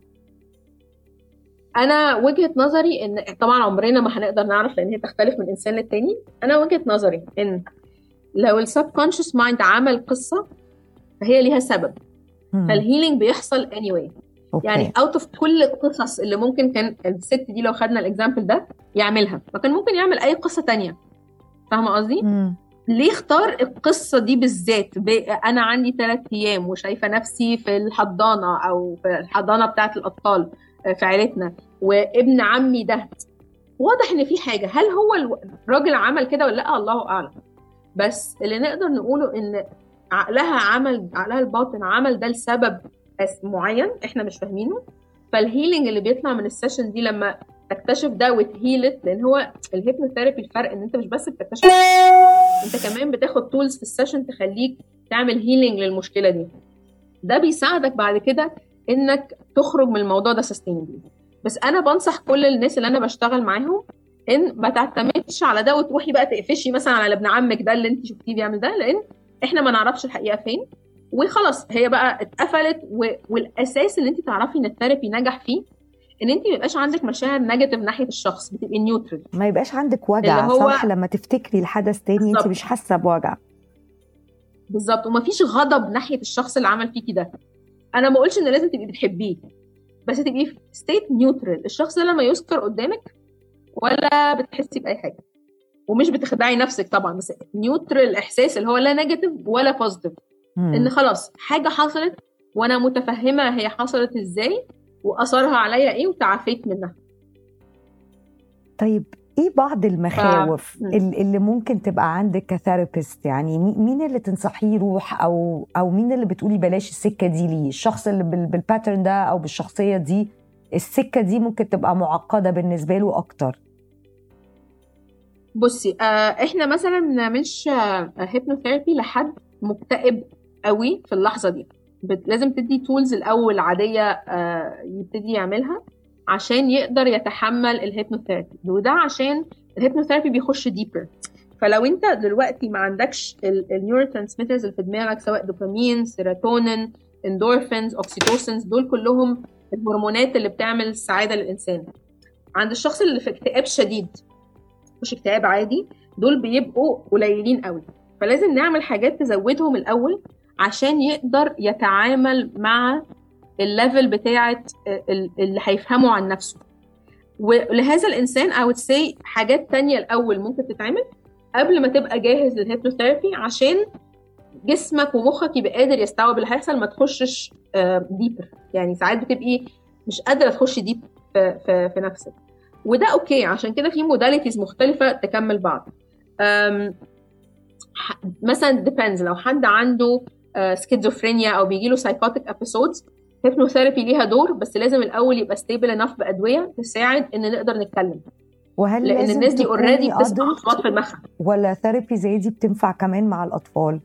انا وجهه نظري ان طبعا عمرنا ما هنقدر نعرف لان هي تختلف من انسان للتاني انا وجهه نظري ان لو السب كونشس مايند عمل قصه فهي ليها سبب فالهيلينج بيحصل اني anyway. يعني اوت اوف كل القصص اللي ممكن كان الست دي لو خدنا الاكزامبل ده يعملها فكان ممكن يعمل اي قصه تانية فاهمه قصدي ليه اختار القصه دي بالذات انا عندي ثلاث ايام وشايفه نفسي في الحضانه او في الحضانه بتاعه الاطفال في عيلتنا وابن عمي ده واضح ان في حاجه هل هو الراجل عمل كده ولا لا الله اعلم بس اللي نقدر نقوله ان عقلها عمل عقلها الباطن عمل ده لسبب معين احنا مش فاهمينه فالهيلينج اللي بيطلع من السيشن دي لما تكتشف ده وتهيلت لان هو الهيبنوثيرابي الفرق ان انت مش بس بتكتشف انت كمان بتاخد تولز في السيشن تخليك تعمل هيلينج للمشكله دي ده بيساعدك بعد كده انك تخرج من الموضوع ده سستينبلي بس انا بنصح كل الناس اللي انا بشتغل معاهم ان ما تعتمدش على ده وتروحي بقى تقفشي مثلا على ابن عمك ده اللي انت شفتيه بيعمل ده لان احنا ما نعرفش الحقيقه فين وخلاص هي بقى اتقفلت و... والاساس اللي انت تعرفي ان الثيرابي نجح فيه ان انت ما يبقاش عندك مشاعر نيجاتيف ناحيه الشخص بتبقي نيوترال ما يبقاش عندك وجع هو... صح لما تفتكري الحدث تاني بالزبط. انت مش حاسه بوجع بالظبط وما فيش غضب ناحيه الشخص اللي عمل فيكي ده انا ما اقولش ان لازم تبقي بتحبيه بس تبقي في ستيت نيوترال الشخص ده لما يذكر قدامك ولا بتحسي باي حاجه ومش بتخدعي نفسك طبعا بس نيوترال الاحساس اللي هو لا نيجاتيف ولا بوزيتيف ان خلاص حاجه حصلت وانا متفهمه هي حصلت ازاي واثرها عليا ايه وتعافيت منها طيب ايه بعض المخاوف ف... اللي ممكن تبقى عندك كثيرابيست يعني مين اللي تنصحيه يروح او او مين اللي بتقولي بلاش السكه دي ليه الشخص اللي بالباترن ده او بالشخصيه دي السكه دي ممكن تبقى معقده بالنسبه له اكتر بصي آه احنا مثلا ما بنعملش هيبنوثيرابي آه لحد مكتئب قوي في اللحظه دي لازم تدي تولز الاول عاديه آه يبتدي يعملها عشان يقدر يتحمل الهيبنوثيرابي وده عشان الهيبنوثيرابي بيخش ديبر فلو انت دلوقتي ما عندكش النيورو ترانسميترز اللي في دماغك سواء دوبامين سيروتونين اندورفينز اوكسيتوسنز دول كلهم الهرمونات اللي بتعمل السعاده للانسان عند الشخص اللي في اكتئاب شديد مش اكتئاب عادي دول بيبقوا قليلين قوي فلازم نعمل حاجات تزودهم الاول عشان يقدر يتعامل مع الليفل بتاعه اللي هيفهمه عن نفسه ولهذا الانسان I would say حاجات تانية الاول ممكن تتعمل قبل ما تبقى جاهز للهيبنوثيرابي عشان جسمك ومخك يبقى قادر يستوعب اللي هيحصل ما تخشش ديبر يعني ساعات بتبقي مش قادره تخشي ديب في, في, في نفسك وده اوكي عشان كده في موداليتيز مختلفه تكمل بعض مثلا depends لو حد عنده سكيزوفرينيا او بيجي له سايكوتيك ابيسودز هيبنوثيرابي ليها دور بس لازم الاول يبقى ستيبل انف بادويه تساعد ان نقدر نتكلم وهل لان لازم الناس دي تكوني اوريدي بتسمع adult اصوات في دماغها ولا ثيرابي زي دي بتنفع كمان مع الاطفال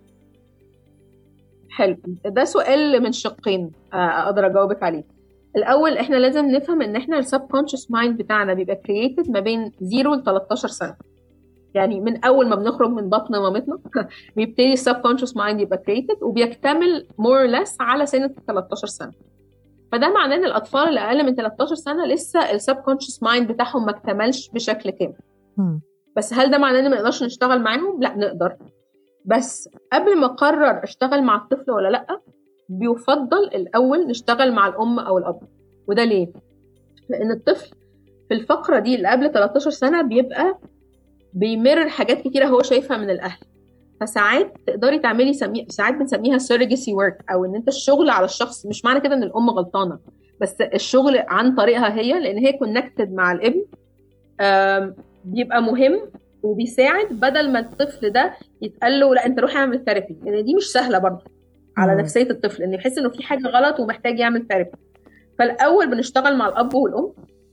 حلو ده سؤال من شقين آه، اقدر اجاوبك عليه الاول احنا لازم نفهم ان احنا السب كونشس مايند بتاعنا بيبقى كرييتد ما بين 0 ل 13 سنه يعني من اول ما بنخرج من بطن مامتنا بيبتدي السب كونشس مايند يبقى كرييتد وبيكتمل مور لس على سن 13 سنه فده معناه ان الاطفال اللي اقل من 13 سنه لسه السب كونشس مايند بتاعهم ما اكتملش بشكل كامل مم. بس هل ده معناه ان ما نقدرش نشتغل معاهم لا نقدر بس قبل ما اقرر اشتغل مع الطفل ولا لا بيفضل الاول نشتغل مع الام او الاب وده ليه لان الطفل في الفقره دي اللي قبل 13 سنه بيبقى بيمر حاجات كتيره هو شايفها من الاهل فساعات تقدري تعملي سمي... ساعات بنسميها سيرجسي ورك او ان انت الشغل على الشخص مش معنى كده ان الام غلطانه بس الشغل عن طريقها هي لان هي كونكتد مع الابن آم، بيبقى مهم وبيساعد بدل ما الطفل ده يتقال له لا انت روح اعمل ثيرابي لان دي مش سهله برضه على مم. نفسيه الطفل انه يحس انه في حاجه غلط ومحتاج يعمل ثيرابي فالاول بنشتغل مع الاب والام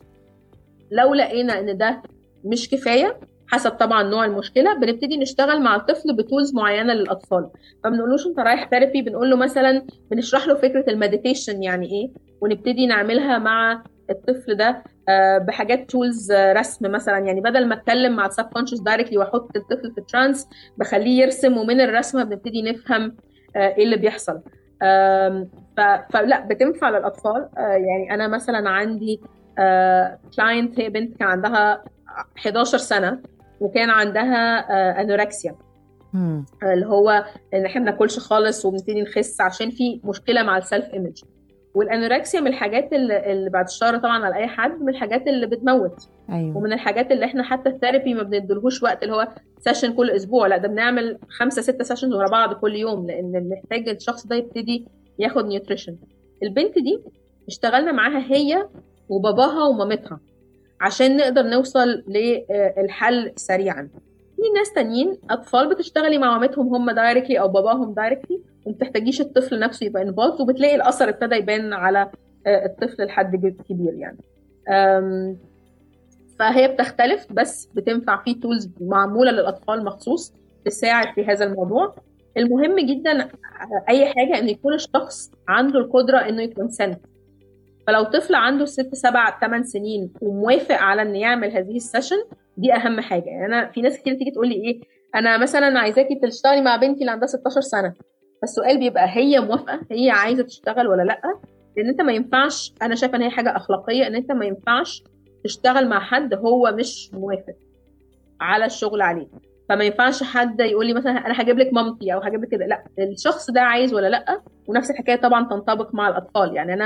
لو لقينا ان ده مش كفايه حسب طبعا نوع المشكله بنبتدي نشتغل مع الطفل بتولز معينه للاطفال ما بنقولوش انت رايح ثيرابي بنقول له مثلا بنشرح له فكره المديتيشن يعني ايه ونبتدي نعملها مع الطفل ده آه، بحاجات تولز رسم مثلا يعني بدل ما اتكلم مع السب كونشس دايركتلي واحط الطفل في ترانس بخليه يرسم ومن الرسمه بنبتدي نفهم آه، ايه اللي بيحصل آم، ف- فلا بتنفع للاطفال آه، يعني انا مثلا عندي كلاينت هي بنت كان عندها 11 سنه وكان عندها آه، انوركسيا مم. اللي هو ان احنا ما بناكلش خالص وبنبتدي نخس عشان في مشكله مع السيلف ايمج والانوركسيا من الحاجات اللي, اللي بعد الشر طبعا على اي حد من الحاجات اللي بتموت ايوه ومن الحاجات اللي احنا حتى الثيرابي ما بندلهوش وقت اللي هو سيشن كل اسبوع لا ده بنعمل خمسه سته سيشنز ورا بعض كل يوم لان محتاج الشخص ده يبتدي ياخد نيوتريشن البنت دي اشتغلنا معاها هي وباباها ومامتها عشان نقدر نوصل للحل سريعا في ناس تانيين اطفال بتشتغلي مع مامتهم هم دايركتلي او باباهم دايركتلي وما بتحتاجيش الطفل نفسه يبقى انفولد وبتلاقي الاثر ابتدى يبان على آه، الطفل لحد ج- كبير يعني أم، فهي بتختلف بس بتنفع في تولز معموله للاطفال مخصوص تساعد في هذا الموضوع المهم جدا اي حاجه ان يكون الشخص عنده القدره انه يكونسنت فلو طفل عنده ست سبع ثمان سنين وموافق على انه يعمل هذه السيشن دي اهم حاجه يعني انا في ناس كتير تيجي تقول لي ايه انا مثلا عايزاكي تشتغلي مع بنتي اللي عندها 16 سنه فالسؤال بيبقى هي موافقه هي عايزه تشتغل ولا لا لان انت ما ينفعش انا شايفه ان هي حاجه اخلاقيه ان انت ما ينفعش تشتغل مع حد هو مش موافق على الشغل عليه فما ينفعش حد يقول لي مثلا انا هجيب لك مامتي او هجيب لك كده لا الشخص ده عايز ولا لا ونفس الحكايه طبعا تنطبق مع الاطفال يعني انا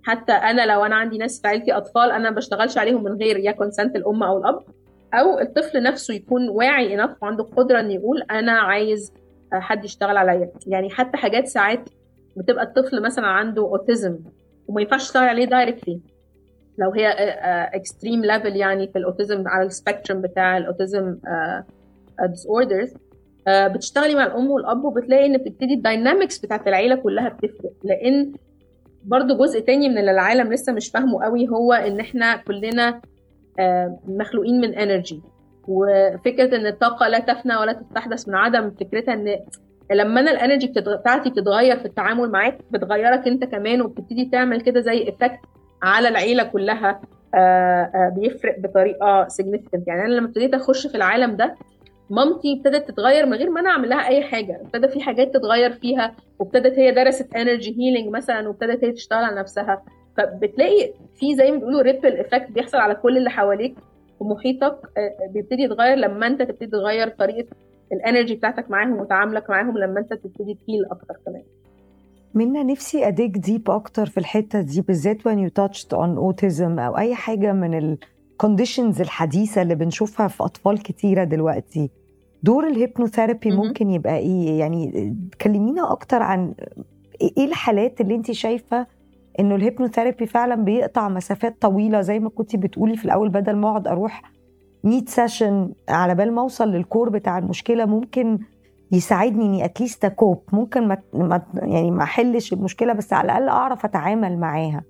حتى انا لو انا عندي ناس في عيلتي اطفال انا ما بشتغلش عليهم من غير يا كونسنت الام او الاب او الطفل نفسه يكون واعي انف وعنده قدره انه يقول انا عايز حد يشتغل عليا يعني حتى حاجات ساعات بتبقى الطفل مثلا عنده اوتيزم وما ينفعش تشتغل عليه دايركتلي لو هي اكستريم ليفل يعني في الاوتيزم على السبيكترم بتاع الاوتيزم ديس اوردرز بتشتغلي مع الام والاب وبتلاقي ان بتبتدي الداينامكس بتاعت العيله كلها بتفرق لان برضو جزء تاني من اللي العالم لسه مش فاهمه قوي هو ان احنا كلنا مخلوقين من انرجي وفكره ان الطاقه لا تفنى ولا تستحدث من عدم فكرتها ان لما انا الانرجي بتاعتي بتتغير في التعامل معاك بتغيرك انت كمان وبتبتدي تعمل كده زي افكت على العيله كلها بيفرق بطريقه significant يعني انا لما ابتديت اخش في العالم ده مامتي ابتدت تتغير من غير ما انا اعمل لها اي حاجه ابتدى في حاجات تتغير فيها وابتدت هي درست انرجي هيلينج مثلا وابتدت هي تشتغل على نفسها فبتلاقي في زي ما بيقولوا ريبل افكت بيحصل على كل اللي حواليك ومحيطك بيبتدي يتغير لما انت تبتدي تغير طريقه الانرجي بتاعتك معاهم وتعاملك معاهم لما انت تبتدي تهيل اكتر كمان منا نفسي اديك ديب اكتر في الحته دي بالذات when you touched on autism او اي حاجه من الكونديشنز الحديثه اللي بنشوفها في اطفال كتيره دلوقتي دور الهيبنوثيرابي ممكن يبقى ايه يعني كلمينا اكتر عن ايه الحالات اللي انت شايفه انه الهيبنوثيرابي فعلا بيقطع مسافات طويله زي ما كنتي بتقولي في الاول بدل ما اقعد اروح 100 سيشن على بال ما اوصل للكور بتاع المشكله ممكن يساعدني اني اتليست اكوب ممكن ما يعني ما احلش المشكله بس على الاقل اعرف اتعامل معاها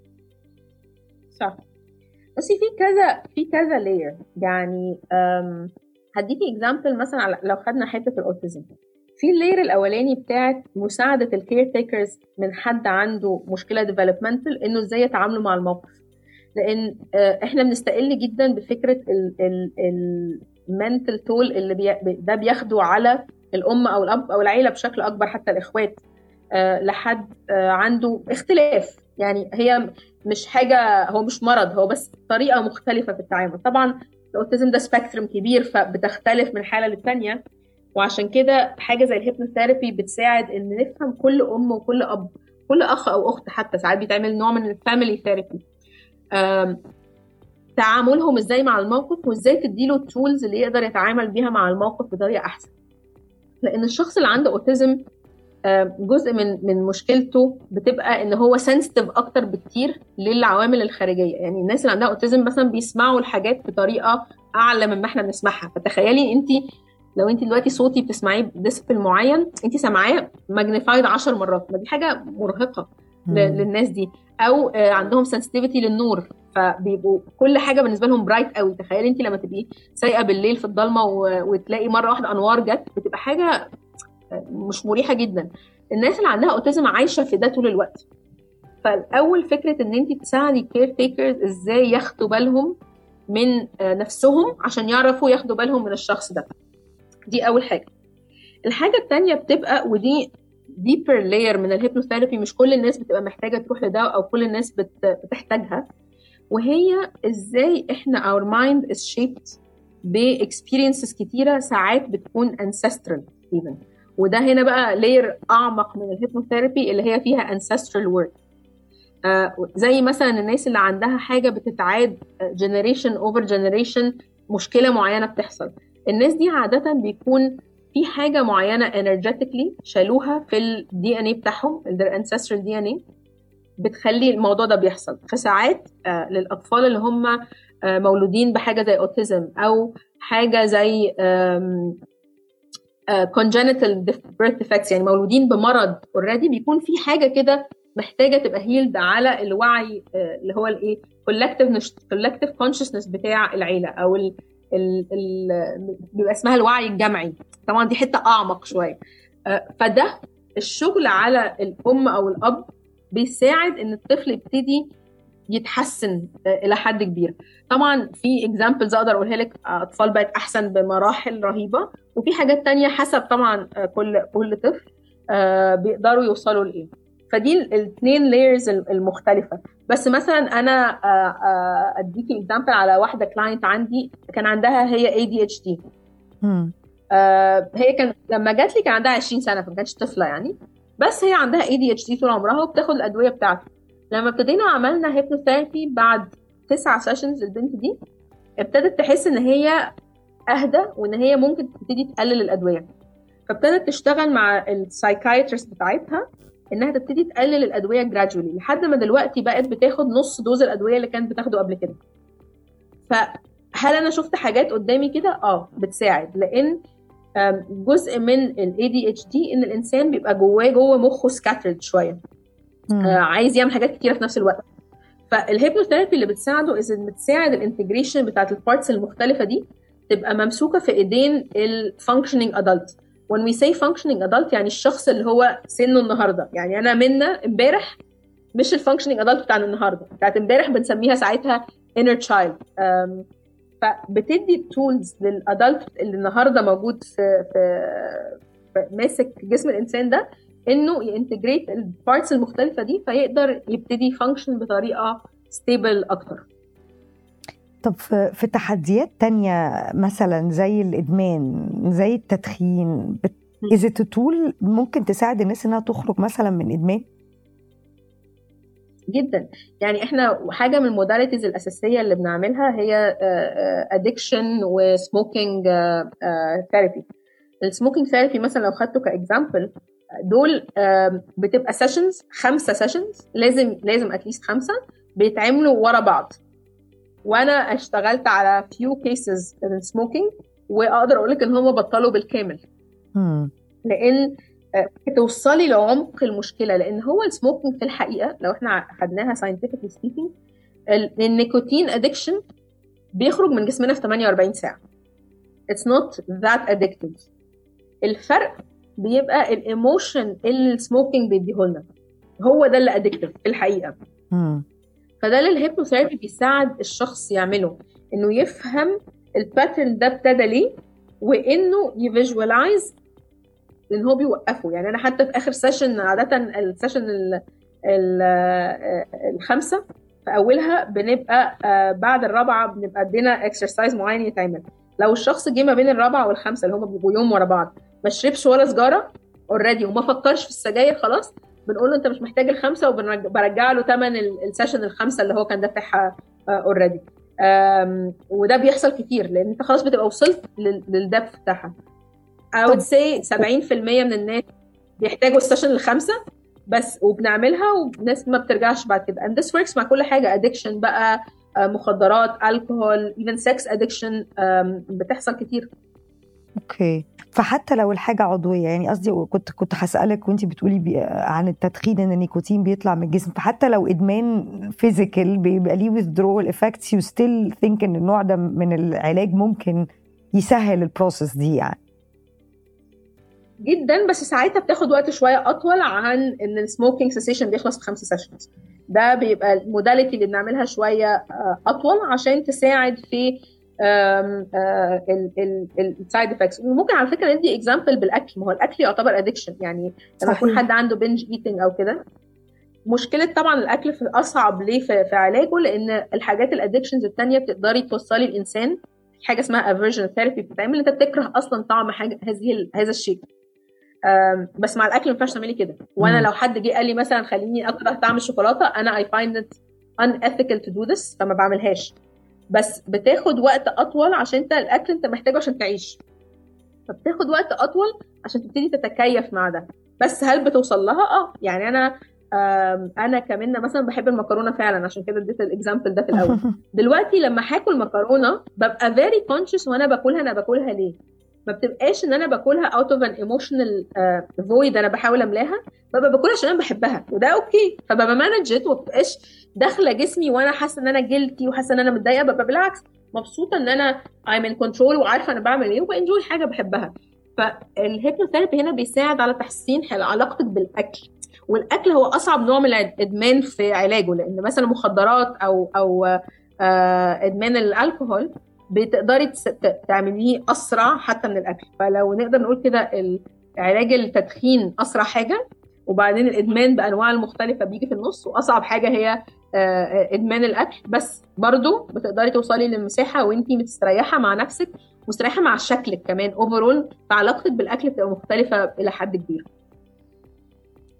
صح بصي في كذا في كذا لاير يعني هديكي اكزامبل مثلا على لو خدنا حته الاوتيزم في اللاير الاولاني بتاعت مساعده الكير تيكرز من حد عنده مشكله ديفلوبمنتال انه ازاي يتعاملوا مع الموقف لان احنا بنستقل جدا بفكره المنتل تول اللي بي ده بياخده على الام او الاب او العيله بشكل اكبر حتى الاخوات لحد عنده اختلاف يعني هي مش حاجه هو مش مرض هو بس طريقه مختلفه في التعامل طبعا الاوتيزم ده سبيكترم كبير فبتختلف من حاله للتانيه وعشان كده حاجه زي الهيبنوثيرابي بتساعد ان نفهم كل ام وكل اب كل اخ او اخت حتى ساعات بيتعمل نوع من الفاميلي ثيرابي تعاملهم ازاي مع الموقف وازاي تديله التولز اللي يقدر يتعامل بيها مع الموقف بطريقه احسن لان الشخص اللي عنده اوتيزم جزء من من مشكلته بتبقى ان هو سنسيتيف اكتر بكتير للعوامل الخارجيه يعني الناس اللي عندها اوتيزم مثلا بيسمعوا الحاجات بطريقه اعلى مما احنا بنسمعها فتخيلي انت لو انت دلوقتي صوتي بتسمعيه بديسبل معين انت سامعاه ماجنيفايد 10 مرات ما دي حاجه مرهقه للناس دي او عندهم سنسيتيفيتي للنور فبيبقوا كل حاجه بالنسبه لهم برايت قوي تخيلي انت لما تبقي سايقه بالليل في الضلمه وتلاقي مره واحده انوار جت بتبقى حاجه مش مريحه جدا الناس اللي عندها اوتيزم عايشه في ده طول الوقت فالاول فكره ان انت تساعدي كير تيكرز ازاي ياخدوا بالهم من نفسهم عشان يعرفوا ياخدوا بالهم من الشخص ده دي اول حاجه الحاجه الثانيه بتبقى ودي ديبر لاير من الهيبنوثيرابي مش كل الناس بتبقى محتاجه تروح لده او كل الناس بتحتاجها وهي ازاي احنا our mind is shaped باكسبيرينسز كتيره ساعات بتكون ancestral even وده هنا بقى لاير اعمق من الهيبنوثيرابي اللي هي فيها ancestral work آه زي مثلا الناس اللي عندها حاجه بتتعاد generation over generation مشكله معينه بتحصل الناس دي عاده بيكون في حاجه معينه energetically شالوها في الدي ان اي بتاعهم their ancestral دي ان اي بتخلي الموضوع ده بيحصل فساعات آه للاطفال اللي هم آه مولودين بحاجه زي اوتيزم او حاجه زي congenital birth defects يعني مولودين بمرض اوريدي بيكون في حاجه كده محتاجه تبقى هيلد على الوعي اللي هو الايه collective collective consciousness بتاع العيله او ال ال ال بيبقى اسمها الوعي الجمعي طبعا دي حته اعمق شويه فده الشغل على الام او الاب بيساعد ان الطفل يبتدي يتحسن الى حد كبير طبعا في اكزامبلز اقدر اقولها لك اطفال بقت احسن بمراحل رهيبه وفي حاجات تانية حسب طبعا كل كل طفل بيقدروا يوصلوا لايه فدي الاثنين لايرز المختلفه بس مثلا انا اديكي اكزامبل على واحده كلاينت عندي كان عندها هي اي دي اتش دي هي كان لما جات لي كان عندها 20 سنه فما كانتش طفله يعني بس هي عندها اي دي اتش دي طول عمرها وبتاخد الادويه بتاعته لما ابتدينا عملنا هيبنوثيرابي بعد تسعة سيشنز البنت دي ابتدت تحس ان هي اهدى وان هي ممكن تبتدي تقلل الادويه فابتدت تشتغل مع السايكايترست بتاعتها انها تبتدي تقلل الادويه جرادولي لحد ما دلوقتي بقت بتاخد نص دوز الادويه اللي كانت بتاخده قبل كده فهل انا شفت حاجات قدامي كده اه بتساعد لان جزء من الاي دي اتش دي ان الانسان بيبقى جواه جوه مخه سكاترد شويه آه عايز يعمل حاجات كتيره في نفس الوقت فالهيبنوثيرابي اللي بتساعده از بتساعد الانتجريشن بتاعت البارتس المختلفه دي تبقى ممسوكه في ايدين الفانكشنينج ادلت when we say functioning adult يعني الشخص اللي هو سنه النهارده يعني انا منا امبارح مش الفانكشنينج ادلت بتاعنا النهارده بتاعت امبارح بنسميها ساعتها inner child um, فبتدي تولز للادلت اللي النهارده موجود في في, في ماسك جسم الانسان ده انه ينتجريت البارتس المختلفه دي فيقدر يبتدي يفانكشن بطريقه ستيبل اكتر طب في تحديات تانية مثلا زي الإدمان زي التدخين إذا تول ممكن تساعد الناس إنها تخرج مثلا من إدمان؟ جدا يعني احنا حاجه من الموداليتيز الاساسيه اللي بنعملها هي ادكشن وسموكينج ثيرابي السموكينج ثيرابي مثلا لو خدته كاكزامبل دول بتبقى سيشنز خمسه سيشنز لازم لازم اتليست خمسه بيتعملوا ورا بعض وانا اشتغلت على فيو كيسز من سموكينج واقدر اقول لك ان هم بطلوا بالكامل لان توصلي لعمق المشكله لان هو السموكينج في الحقيقه لو احنا خدناها ساينتفكلي سبيكينج النيكوتين ادكشن بيخرج من جسمنا في 48 ساعه It's not that addictive الفرق بيبقى الايموشن اللي السموكينج بيديهولنا هو ده اللي ادكتيف في الحقيقه م. فده اللي الهيبنوثيرابي بيساعد الشخص يعمله انه يفهم الباترن ده ابتدى ليه وانه يفيجوالايز لان هو بيوقفه يعني انا حتى في اخر سيشن عاده السيشن الخامسه في اولها بنبقى بعد الرابعه بنبقى ادينا اكسرسايز معين يتعمل لو الشخص جه ما بين الرابعه والخامسه اللي هم بيبقوا يوم ورا بعض ما شربش ولا سجاره اوريدي وما فكرش في السجاير خلاص بنقول له انت مش محتاج الخمسه وبرجع له ثمن السيشن الخمسه اللي هو كان دافعها اوريدي وده بيحصل كتير لان انت خلاص بتبقى وصلت للدبث بتاعها I would say 70% من الناس بيحتاجوا السيشن الخمسه بس وبنعملها والناس ما بترجعش بعد كده and this works مع كل حاجه addiction بقى مخدرات الكحول even sex addiction بتحصل كتير اوكي فحتى لو الحاجه عضويه يعني قصدي كنت كنت هسالك وانت بتقولي بي عن التدخين ان النيكوتين بيطلع من الجسم فحتى لو ادمان فيزيكال بيبقى ليه withdrawal effects you still think ان النوع ده من العلاج ممكن يسهل البروسيس دي يعني جدا بس ساعتها بتاخد وقت شويه اطول عن ان السموكينج سيشن بيخلص في خمس سيشنز ده بيبقى الموداليتي اللي بنعملها شويه اطول عشان تساعد في السايد افكتس وممكن على فكره ندي اكزامبل بالاكل ما هو الاكل يعتبر ادكشن يعني لما يكون حد عنده بنج ايتنج او كده مشكله طبعا الاكل في اصعب ليه في, في علاجه لان الحاجات الادكشنز الثانيه بتقدري توصلي الانسان حاجه اسمها افيرجن ثيرابي بتتعمل انت بتكره اصلا طعم حاجه هذه هذا الشيء بس مع الاكل ما ينفعش تعملي كده وانا لو حد جه قال لي مثلا خليني اكره طعم الشوكولاته انا اي فايند ات unethical to do this فما بعملهاش بس بتاخد وقت اطول عشان انت الاكل انت محتاجه عشان تعيش فبتاخد وقت اطول عشان تبتدي تتكيف مع ده بس هل بتوصل لها اه يعني انا انا كمان مثلا بحب المكرونه فعلا عشان كده اديت الاكزامبل ده في الاول دلوقتي لما هاكل مكرونه ببقى فيري كونشس وانا باكلها انا باكلها ليه ما بتبقاش ان انا باكلها اوت اوف ان ايموشنال فويد انا بحاول املاها ببقى باكلها عشان انا بحبها وده اوكي فببقى مانجت وما بتبقاش داخله جسمي وانا حاسه ان انا جلتي وحاسه ان انا متضايقه ببقى بالعكس مبسوطه ان انا ايم ان كنترول وعارفه انا بعمل ايه وبانجوي حاجه بحبها فالهيبنوثيرابي هنا بيساعد على تحسين علاقتك بالاكل والاكل هو اصعب نوع من الادمان في علاجه لان مثلا مخدرات او او ادمان الالكوهول بتقدري تعمليه اسرع حتى من الاكل فلو نقدر نقول كده علاج التدخين اسرع حاجه وبعدين الادمان بانواع المختلفه بيجي في النص واصعب حاجه هي ادمان الاكل بس برضو بتقدري توصلي للمساحه وانت مستريحه مع نفسك مستريحه مع شكلك كمان اوفرول فعلاقتك بالاكل بتبقى مختلفه الى حد كبير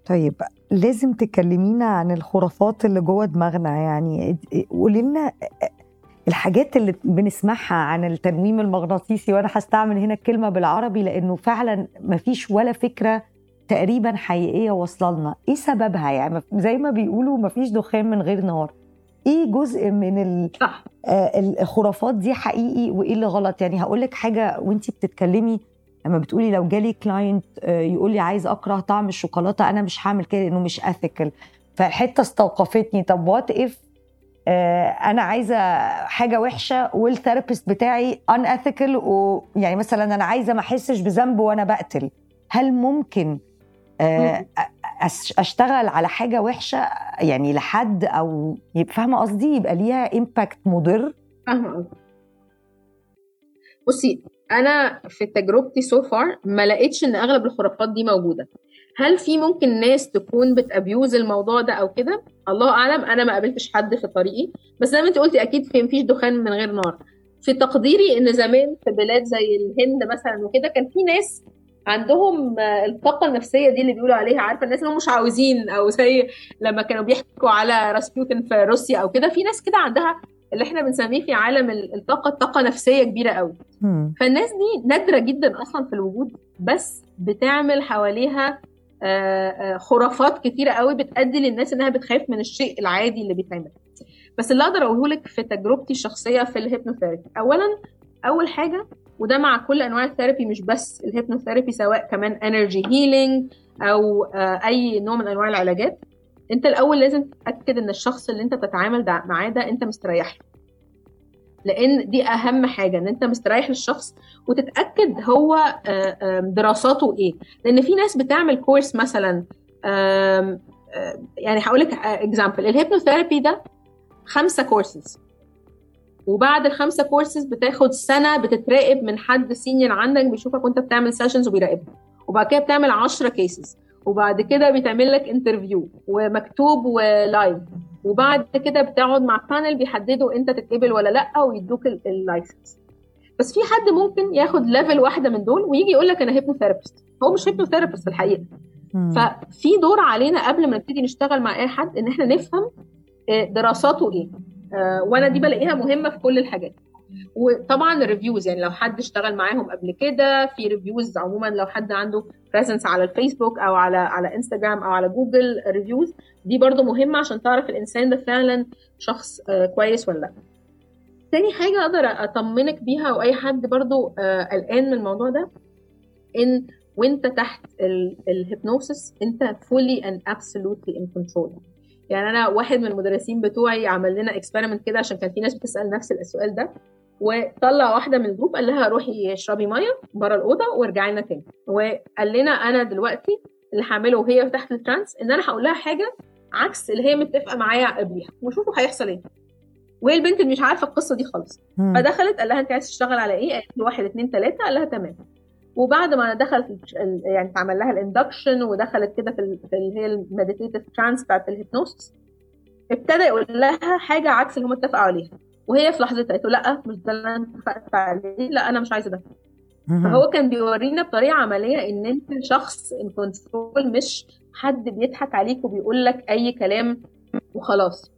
طيب لازم تكلمينا عن الخرافات اللي جوه دماغنا يعني قولي لنا الحاجات اللي بنسمعها عن التنويم المغناطيسي وانا هستعمل هنا الكلمه بالعربي لانه فعلا ما فيش ولا فكره تقريبا حقيقيه واصله لنا ايه سببها يعني زي ما بيقولوا ما فيش دخان من غير نار ايه جزء من آه الخرافات دي حقيقي وايه اللي غلط يعني هقول لك حاجه وانت بتتكلمي لما بتقولي لو جالي كلاينت يقول لي عايز اكره طعم الشوكولاته انا مش هعمل كده لانه مش اثيكال فحته استوقفتني طب وات اف انا عايزه حاجه وحشه والثيرابيست بتاعي ان اثيكال ويعني مثلا انا عايزه ما احسش بذنب وانا بقتل هل ممكن اشتغل على حاجه وحشه يعني لحد او فاهمه قصدي يبقى ليها امباكت مضر فاهمه قصدي بصي انا في تجربتي سو so فار ما لقيتش ان اغلب الخرافات دي موجوده هل في ممكن ناس تكون بتابيوز الموضوع ده او كده الله اعلم انا ما قابلتش حد في طريقي بس زي ما انت قلتي اكيد في مفيش دخان من غير نار في تقديري ان زمان في بلاد زي الهند مثلا وكده كان في ناس عندهم الطاقه النفسيه دي اللي بيقولوا عليها عارفه الناس اللي هم مش عاوزين او زي لما كانوا بيحكوا على راسبوتين في روسيا او كده في ناس كده عندها اللي احنا بنسميه في عالم الطاقه طاقه نفسيه كبيره قوي فالناس دي نادره جدا اصلا في الوجود بس بتعمل حواليها خرافات كتيره قوي بتأدي للناس انها بتخاف من الشيء العادي اللي بيتعمل بس اللي اقدر اقوله لك في تجربتي الشخصيه في الهيبنوثيرابي اولا اول حاجه وده مع كل انواع الثيرابي مش بس الهيبنوثيرابي سواء كمان انرجي هيلينج او اي نوع من انواع العلاجات انت الاول لازم تتاكد ان الشخص اللي انت بتتعامل معاه ده انت مستريح له لان دي اهم حاجه ان انت مستريح للشخص وتتاكد هو دراساته ايه لان في ناس بتعمل كورس مثلا يعني هقول لك اكزامبل الهيبنوثيرابي ده خمسه كورسز وبعد الخمسه كورسز بتاخد سنه بتتراقب من حد سينيور عندك بيشوفك وانت بتعمل سيشنز وبيراقبها وبعد كده بتعمل 10 كيسز وبعد كده بيتعمل لك انترفيو ومكتوب ولايف وبعد كده بتقعد مع بانل بيحددوا انت تتقبل ولا لا ويدوك اللايسنس بس في حد ممكن ياخد ليفل واحده من دول ويجي يقول لك انا هيبنوثيرابيست هو مش هيبنوثيرابيست في الحقيقه مم. ففي دور علينا قبل ما نبتدي نشتغل مع اي حد ان احنا نفهم دراساته ايه آه وانا دي بلاقيها مهمه في كل الحاجات وطبعا الريفيوز يعني لو حد اشتغل معاهم قبل كده في ريفيوز عموما لو حد عنده بريزنس على الفيسبوك او على على انستجرام او على جوجل ريفيوز دي برضو مهمه عشان تعرف الانسان ده فعلا شخص آه كويس ولا لا تاني حاجه اقدر اطمنك بيها واي حد برضو آه قلقان من الموضوع ده ان وانت تحت الهيبنوسيس انت fully and absolutely in control يعني انا واحد من المدرسين بتوعي عمل لنا اكسبيرمنت كده عشان كان في ناس بتسال نفس السؤال ده وطلع واحده من الجروب قال لها روحي اشربي ميه بره الاوضه وارجعي لنا تاني وقال لنا انا دلوقتي اللي هعمله وهي تحت الترانس ان انا هقول لها حاجه عكس اللي هي متفقه معايا قبليها وشوفوا هيحصل ايه وهي البنت مش عارفه القصه دي خالص فدخلت قال لها انت عايزه تشتغل على ايه؟ قالت له واحد اثنين ثلاثه قال لها تمام وبعد ما دخلت يعني اتعمل لها الاندكشن ودخلت كده في اللي هي المديتيتيف ترانس بتاعت الهيبنوسس ابتدى يقول لها حاجه عكس اللي هم اتفقوا عليها وهي في لحظتها قالت له لا مش ده اللي انا اتفقت عليه لا انا مش عايزه ده فهو كان بيورينا بطريقه عمليه ان انت شخص ان كنترول مش حد بيضحك عليك وبيقول لك اي كلام وخلاص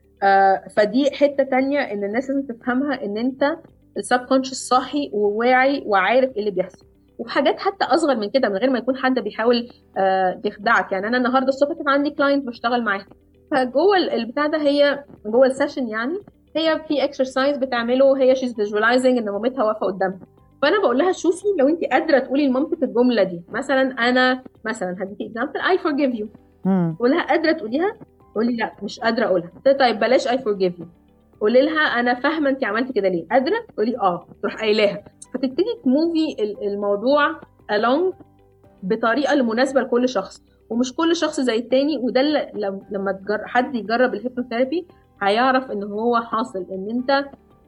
آه فدي حته تانية ان الناس لازم تفهمها ان انت السبكونشس صاحي وواعي وعارف ايه اللي بيحصل وفي حاجات حتى اصغر من كده من غير ما يكون حد بيحاول آه يخدعك يعني انا النهارده الصبح كان عندي كلاينت بشتغل معاها فجوه البتاع ده هي جوه السيشن يعني هي في اكسرسايز بتعمله هي شيز فيجواليزنج ان مامتها واقفه قدامها فانا بقول لها شوفي لو انت قادره تقولي لمامتك الجمله دي مثلا انا مثلا هديكي اكزامبل اي فورجيف يو قول لها قادره تقوليها قولي لا مش قادره اقولها طيب بلاش اي فورجيف يو قولي لها انا فاهمه انت عملتي كده ليه قادره تقولي اه تروح قايلاها فتبتدي تموفي الموضوع along بطريقه المناسبه لكل شخص ومش كل شخص زي التاني وده اللي لما حد يجرب الهيبنوثيرابي هيعرف ان هو حاصل ان انت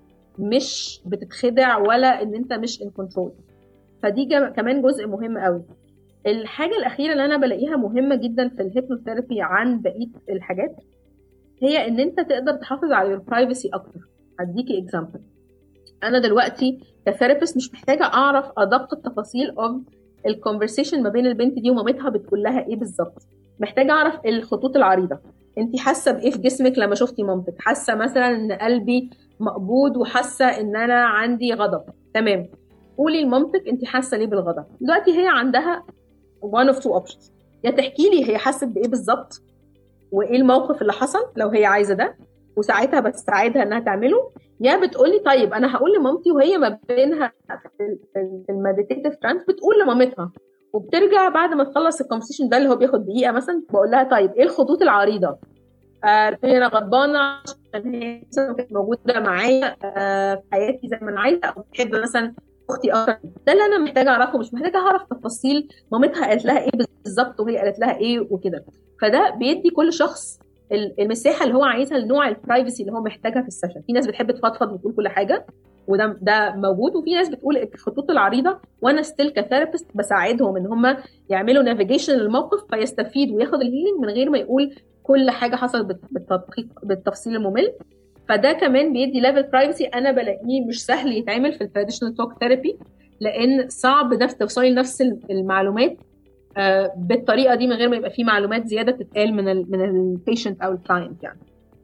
مش بتتخدع ولا ان انت مش ان كنترول فدي كمان جزء مهم قوي الحاجه الاخيره اللي انا بلاقيها مهمه جدا في الهيبنوثيرابي عن بقيه الحاجات هي ان انت تقدر تحافظ على البرايفسي اكتر هديكي اكزامبل انا دلوقتي كثيرابيست مش محتاجه اعرف ادق التفاصيل اوف الكونفرسيشن ما بين البنت دي ومامتها بتقول لها ايه بالظبط محتاجه اعرف الخطوط العريضه انت حاسه بايه في جسمك لما شفتي مامتك حاسه مثلا ان قلبي مقبوض وحاسه ان انا عندي غضب تمام قولي لمامتك انت حاسه ليه بالغضب دلوقتي هي عندها one of two options يا تحكي لي هي حست بايه بالظبط وايه الموقف اللي حصل لو هي عايزه ده وساعتها بتساعدها انها تعمله يا بتقولي طيب انا هقول لمامتي وهي ما بينها في المديتيف ترانس بتقول لمامتها وبترجع بعد ما تخلص الكونفرسيشن ده اللي هو بياخد دقيقه مثلا بقول لها طيب ايه الخطوط العريضه آه انا غضبانه عشان هي كانت موجوده معايا آه في حياتي زي ما انا عايزه او بتحب مثلا اختي اكتر ده اللي انا محتاجه اعرفه مش محتاجه اعرف تفاصيل مامتها قالت لها ايه بالظبط وهي قالت لها ايه وكده فده بيدي كل شخص المساحه اللي هو عايزها لنوع البرايفسي اللي هو محتاجها في السيشن في ناس بتحب تفضفض وتقول كل حاجه وده ده موجود وفي ناس بتقول الخطوط العريضه وانا ستيل كثيرابيست بساعدهم ان هم يعملوا نافيجيشن للموقف فيستفيد وياخد الهيلينج من غير ما يقول كل حاجه حصلت بالتدقيق بالتفصيل الممل فده كمان بيدي ليفل برايفسي انا بلاقيه مش سهل يتعمل في التراديشنال توك ثيرابي لان صعب نفس توصلي لنفس المعلومات آه، بالطريقه دي من غير ما يبقى في معلومات زياده تتقال من ال من البيشنت او الكلاينت يعني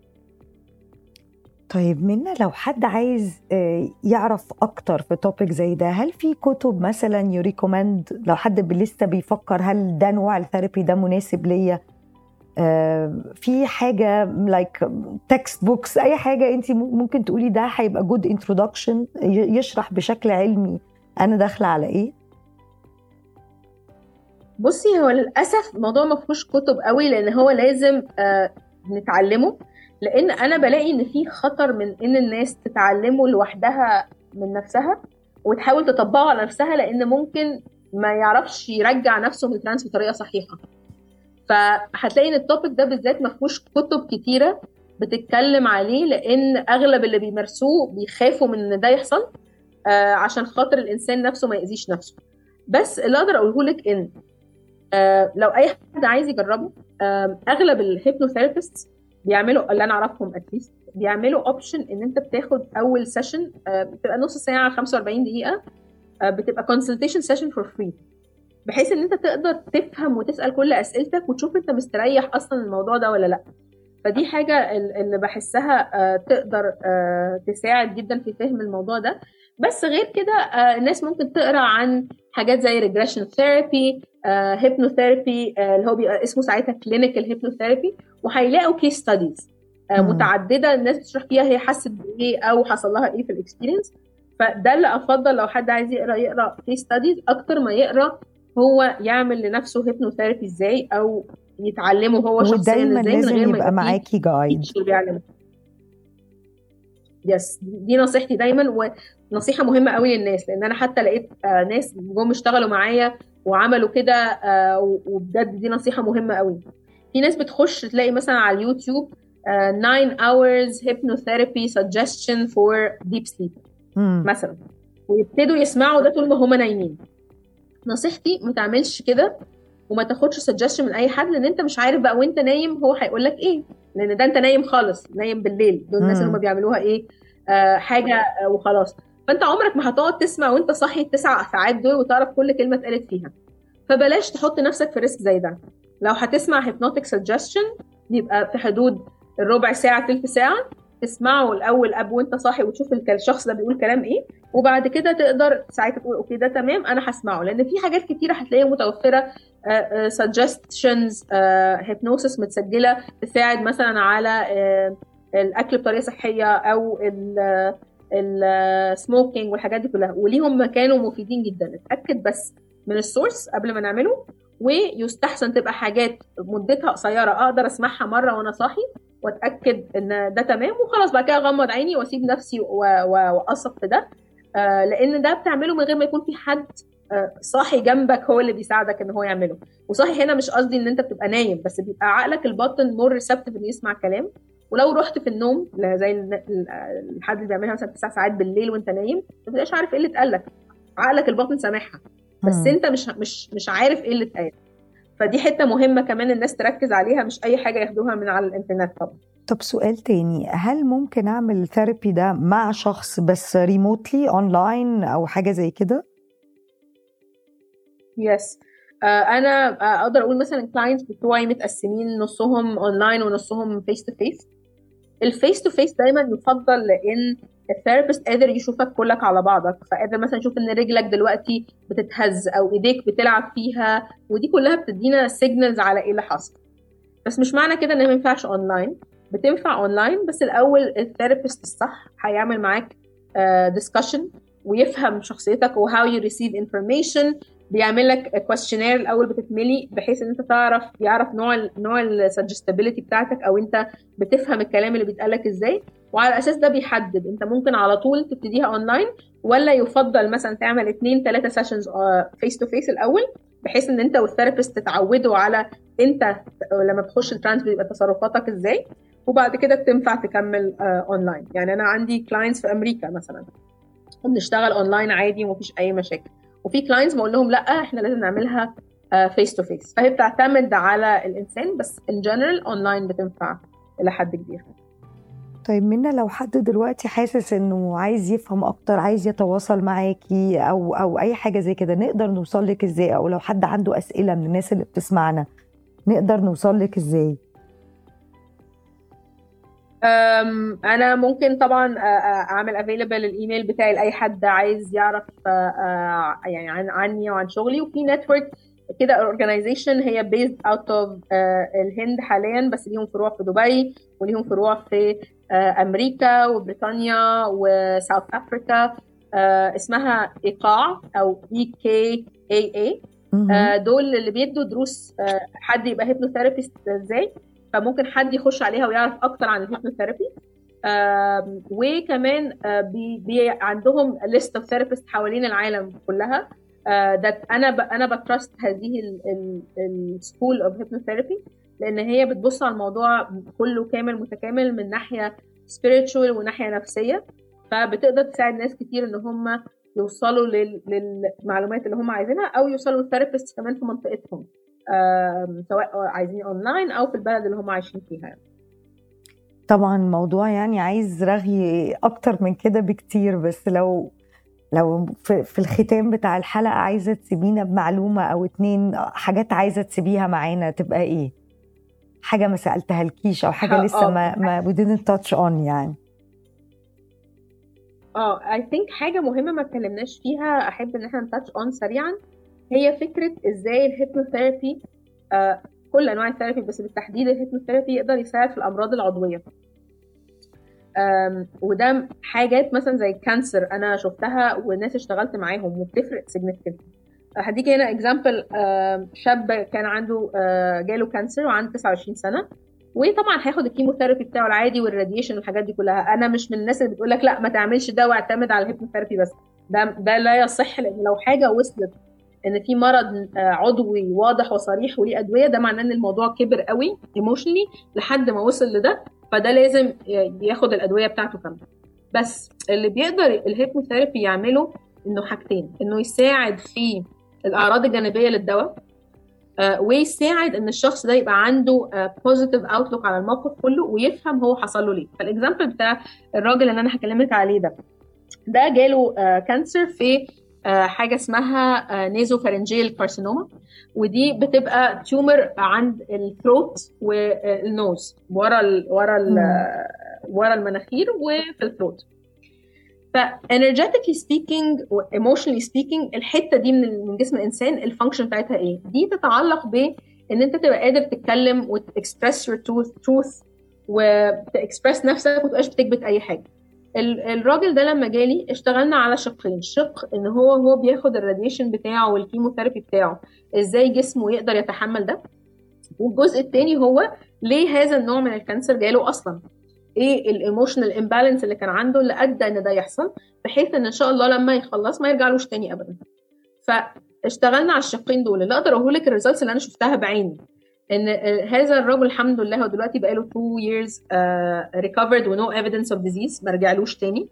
طيب منا لو حد عايز آه، يعرف اكتر في توبيك زي ده هل في كتب مثلا يريكومند لو حد لسه بيفكر هل ده نوع الثيرابي ده مناسب ليا آه، في حاجه لايك تكست بوكس اي حاجه انت ممكن تقولي ده هيبقى جود انترودكشن يشرح بشكل علمي انا داخله على ايه بصي هو للاسف الموضوع ما فيهوش كتب قوي لان هو لازم آه نتعلمه لان انا بلاقي ان في خطر من ان الناس تتعلمه لوحدها من نفسها وتحاول تطبقه على نفسها لان ممكن ما يعرفش يرجع نفسه من الترانس بطريقه صحيحه فهتلاقي ان التوبيك ده بالذات ما فيهوش كتب كتيره بتتكلم عليه لان اغلب اللي بيمارسوه بيخافوا من ان ده يحصل آه عشان خاطر الانسان نفسه ما يأذيش نفسه بس اللي اقدر اقوله لك ان آه لو اي حد عايز يجربه آه اغلب الهيبنوثيرابيست بيعملوا اللي انا اعرفهم اتليست بيعملوا اوبشن ان انت بتاخد اول سيشن آه بتبقى نص ساعه 45 دقيقه آه بتبقى كونسلتيشن سيشن فور فري بحيث ان انت تقدر تفهم وتسال كل اسئلتك وتشوف انت مستريح اصلا الموضوع ده ولا لا فدي حاجه اللي بحسها آه تقدر آه تساعد جدا في فهم الموضوع ده بس غير كده آه الناس ممكن تقرا عن حاجات زي ريجريشن ثيرابي هيبنوثيرابي اللي هو بيبقى اسمه ساعتها كلينيكال هيبنوثيرابي وهيلاقوا كيس ستاديز متعدده الناس بتشرح فيها هي حست بايه او حصل لها ايه في الاكسبيرينس فده اللي افضل لو حد عايز يقرا يقرا كيس ستاديز اكتر ما يقرا هو يعمل لنفسه هيبنوثيرابي ازاي او يتعلمه هو شخصيا ازاي من غير ما يبقى معاكي جايد يس دي نصيحتي دايما ونصيحه مهمه قوي للناس لان انا حتى لقيت ناس جم اشتغلوا معايا وعملوا كده آه، وبجد دي نصيحه مهمه قوي في ناس بتخش تلاقي مثلا على اليوتيوب 9 آه، hours hypnotherapy suggestion for deep sleep مثلا ويبتدوا يسمعوا ده طول ما هم نايمين نصيحتي ما تعملش كده وما تاخدش سجشن من اي حد لان انت مش عارف بقى وانت نايم هو هيقول لك ايه لان ده انت نايم خالص نايم بالليل دول الناس اللي هم بيعملوها ايه آه حاجه آه وخلاص فانت عمرك ما هتقعد تسمع وانت صاحي التسع ساعات دول وتعرف كل كلمه اتقالت فيها فبلاش تحط نفسك في ريسك زي ده لو هتسمع هيبنوتيك سجشن بيبقى في حدود الربع ساعه تلت ساعه تسمعه الاول قبل وانت صاحي وتشوف الشخص ده بيقول كلام ايه وبعد كده تقدر ساعتها تقول اوكي ده تمام انا هسمعه لان في حاجات كتيره هتلاقيها متوفره سجستشنز هيبنوسيس متسجله تساعد مثلا على uh, الاكل بطريقه صحيه او السموكينج والحاجات دي كلها وليهم مكانه مفيدين جدا اتاكد بس من السورس قبل ما نعمله ويستحسن تبقى حاجات مدتها قصيره اقدر اسمعها مره وانا صاحي واتاكد ان ده تمام وخلاص بعد كده اغمض عيني واسيب نفسي واثق في ده آه لان ده بتعمله من غير ما يكون في حد آه صاحي جنبك هو اللي بيساعدك ان هو يعمله وصاحي هنا مش قصدي ان انت بتبقى نايم بس بيبقى عقلك الباطن مور ريسبتيف انه يسمع كلام ولو رحت في النوم زي الحد اللي بيعملها مثلا تسع ساعات بالليل وانت نايم ما تبقاش عارف ايه اللي اتقال لك عقلك الباطن سامعها بس مم. انت مش مش مش عارف ايه اللي اتقال فدي حته مهمه كمان الناس تركز عليها مش اي حاجه ياخدوها من على الانترنت طبعا طب سؤال تاني هل ممكن اعمل الثيرابي ده مع شخص بس ريموتلي اونلاين او حاجه زي كده يس انا اقدر اقول مثلا الكلاينتس بتوعي متقسمين نصهم اونلاين ونصهم فيس تو فيس الفيس تو فيس دايما يفضل لان الثيرابيست قادر يشوفك كلك على بعضك فقادر مثلا يشوف ان رجلك دلوقتي بتتهز او ايديك بتلعب فيها ودي كلها بتدينا سيجنالز على ايه اللي حصل بس مش معنى كده ان ما ينفعش اونلاين بتنفع اونلاين بس الاول الثيرابيست الصح هيعمل معاك ديسكشن ويفهم شخصيتك وهاو يو ريسيف انفورميشن بيعمل لك كويستشنير الاول بتتملي بحيث ان انت تعرف يعرف نوع نوع السجستابيلتي بتاعتك او انت بتفهم الكلام اللي بيتقال لك ازاي وعلى الاساس ده بيحدد انت ممكن على طول تبتديها اونلاين ولا يفضل مثلا تعمل اثنين ثلاثه سيشنز فيس تو فيس الاول بحيث ان انت والثيرابيست تتعودوا على انت لما بتخش الترانس بيبقى تصرفاتك ازاي وبعد كده بتنفع تكمل اونلاين يعني انا عندي كلاينتس في امريكا مثلا بنشتغل اونلاين عادي ومفيش اي مشاكل وفي كلاينتس بقول لهم لا احنا لازم نعملها فيس تو فيس فهي بتعتمد على الانسان بس ان جنرال اونلاين بتنفع الى حد كبير طيب منا لو حد دلوقتي حاسس انه عايز يفهم اكتر عايز يتواصل معاكي او او اي حاجه زي كده نقدر نوصل لك ازاي او لو حد عنده اسئله من الناس اللي بتسمعنا نقدر نوصل لك ازاي انا ممكن طبعا اعمل افيلبل الايميل بتاعي لاي حد عايز يعرف يعني عن عني وعن شغلي وفي نتورك كده اورجانيزيشن هي بيزد اوت اوف الهند حاليا بس ليهم فروع في دبي وليهم فروع في امريكا وبريطانيا وساوث افريكا اسمها ايقاع او اي كي اي اي دول اللي بيدوا دروس حد يبقى هيبنوثيرابيست ازاي فممكن حد يخش عليها ويعرف اكتر عن الهيبنوثيرابي وكمان بي بي عندهم ليست اوف ثيرابيست حوالين العالم كلها ده انا ب انا بترست هذه السكول اوف هيبنوثيرابي لان هي بتبص على الموضوع كله كامل متكامل من ناحيه spiritual وناحيه نفسيه فبتقدر تساعد ناس كتير ان هم يوصلوا للمعلومات اللي هم عايزينها او يوصلوا للثيرابيست كمان في منطقتهم سواء عايزين اونلاين او في البلد اللي هم عايشين فيها يعني. طبعا الموضوع يعني عايز رغي اكتر من كده بكتير بس لو لو في, في الختام بتاع الحلقه عايزه تسيبينا بمعلومه او اتنين حاجات عايزه تسيبيها معانا تبقى ايه حاجه ما سالتها لكيش او حاجه لسه ما ما we didn't touch on يعني اه اي ثينك حاجه مهمه ما اتكلمناش فيها احب ان احنا نتاتش اون سريعا هي فكره ازاي الهيبنوثيرابي آه كل انواع الثيرابي بس بالتحديد الهيبنوثيرابي يقدر يساعد في الامراض العضويه وده حاجات مثلا زي الكانسر انا شفتها والناس اشتغلت معاهم وبتفرق سيجنفكتلي هديك هنا اكزامبل شاب كان عنده جاله كانسر وعنده 29 سنه وطبعا هياخد الكيموثيرابي بتاعه العادي والراديشن والحاجات دي كلها انا مش من الناس اللي بتقول لك لا ما تعملش ده واعتمد على الهيبنوثيرابي بس ده ده لا يصح لان لو حاجه وصلت ان في مرض عضوي واضح وصريح وليه ادويه ده معناه ان الموضوع كبر قوي ايموشنلي لحد ما وصل لده فده لازم ياخد الادويه بتاعته كامله بس اللي بيقدر الهيبنوثيرابي يعمله انه حاجتين انه يساعد في الاعراض الجانبيه للدواء آه ويساعد ان الشخص ده يبقى عنده بوزيتيف آه اوتلوك على الموقف كله ويفهم هو حصل له ليه فالاكزامبل بتاع الراجل اللي انا هكلمك عليه ده ده جاله آه كانسر في حاجه اسمها نيزو فارنجيال كارسينوما ودي بتبقى تيومر عند الثروت والنوز ورا ال ورا ال ورا المناخير وفي الثروت فانرجيتيكلي سبيكينج وايموشنالي سبيكينج الحته دي من من جسم الانسان الفانكشن بتاعتها ايه؟ دي تتعلق ب ان انت تبقى قادر تتكلم وتكسبرس يور تروث وتكسبرس نفسك وتبقاش بتكبت اي حاجه. الراجل ده لما جالي اشتغلنا على شقين شق ان هو هو بياخد الراديشن بتاعه والكيموثيرابي بتاعه ازاي جسمه يقدر يتحمل ده والجزء الثاني هو ليه هذا النوع من الكانسر جاله اصلا ايه الايموشنال امبالانس اللي كان عنده اللي ادى ان ده يحصل بحيث ان ان شاء الله لما يخلص ما يرجعلوش تاني ابدا فاشتغلنا على الشقين دول اللي اقدر اقول لك الريزلتس اللي انا شفتها بعيني ان هذا الرجل الحمد لله هو دلوقتي بقى له 2 years uh, recovered و no evidence of disease ما رجعلوش تاني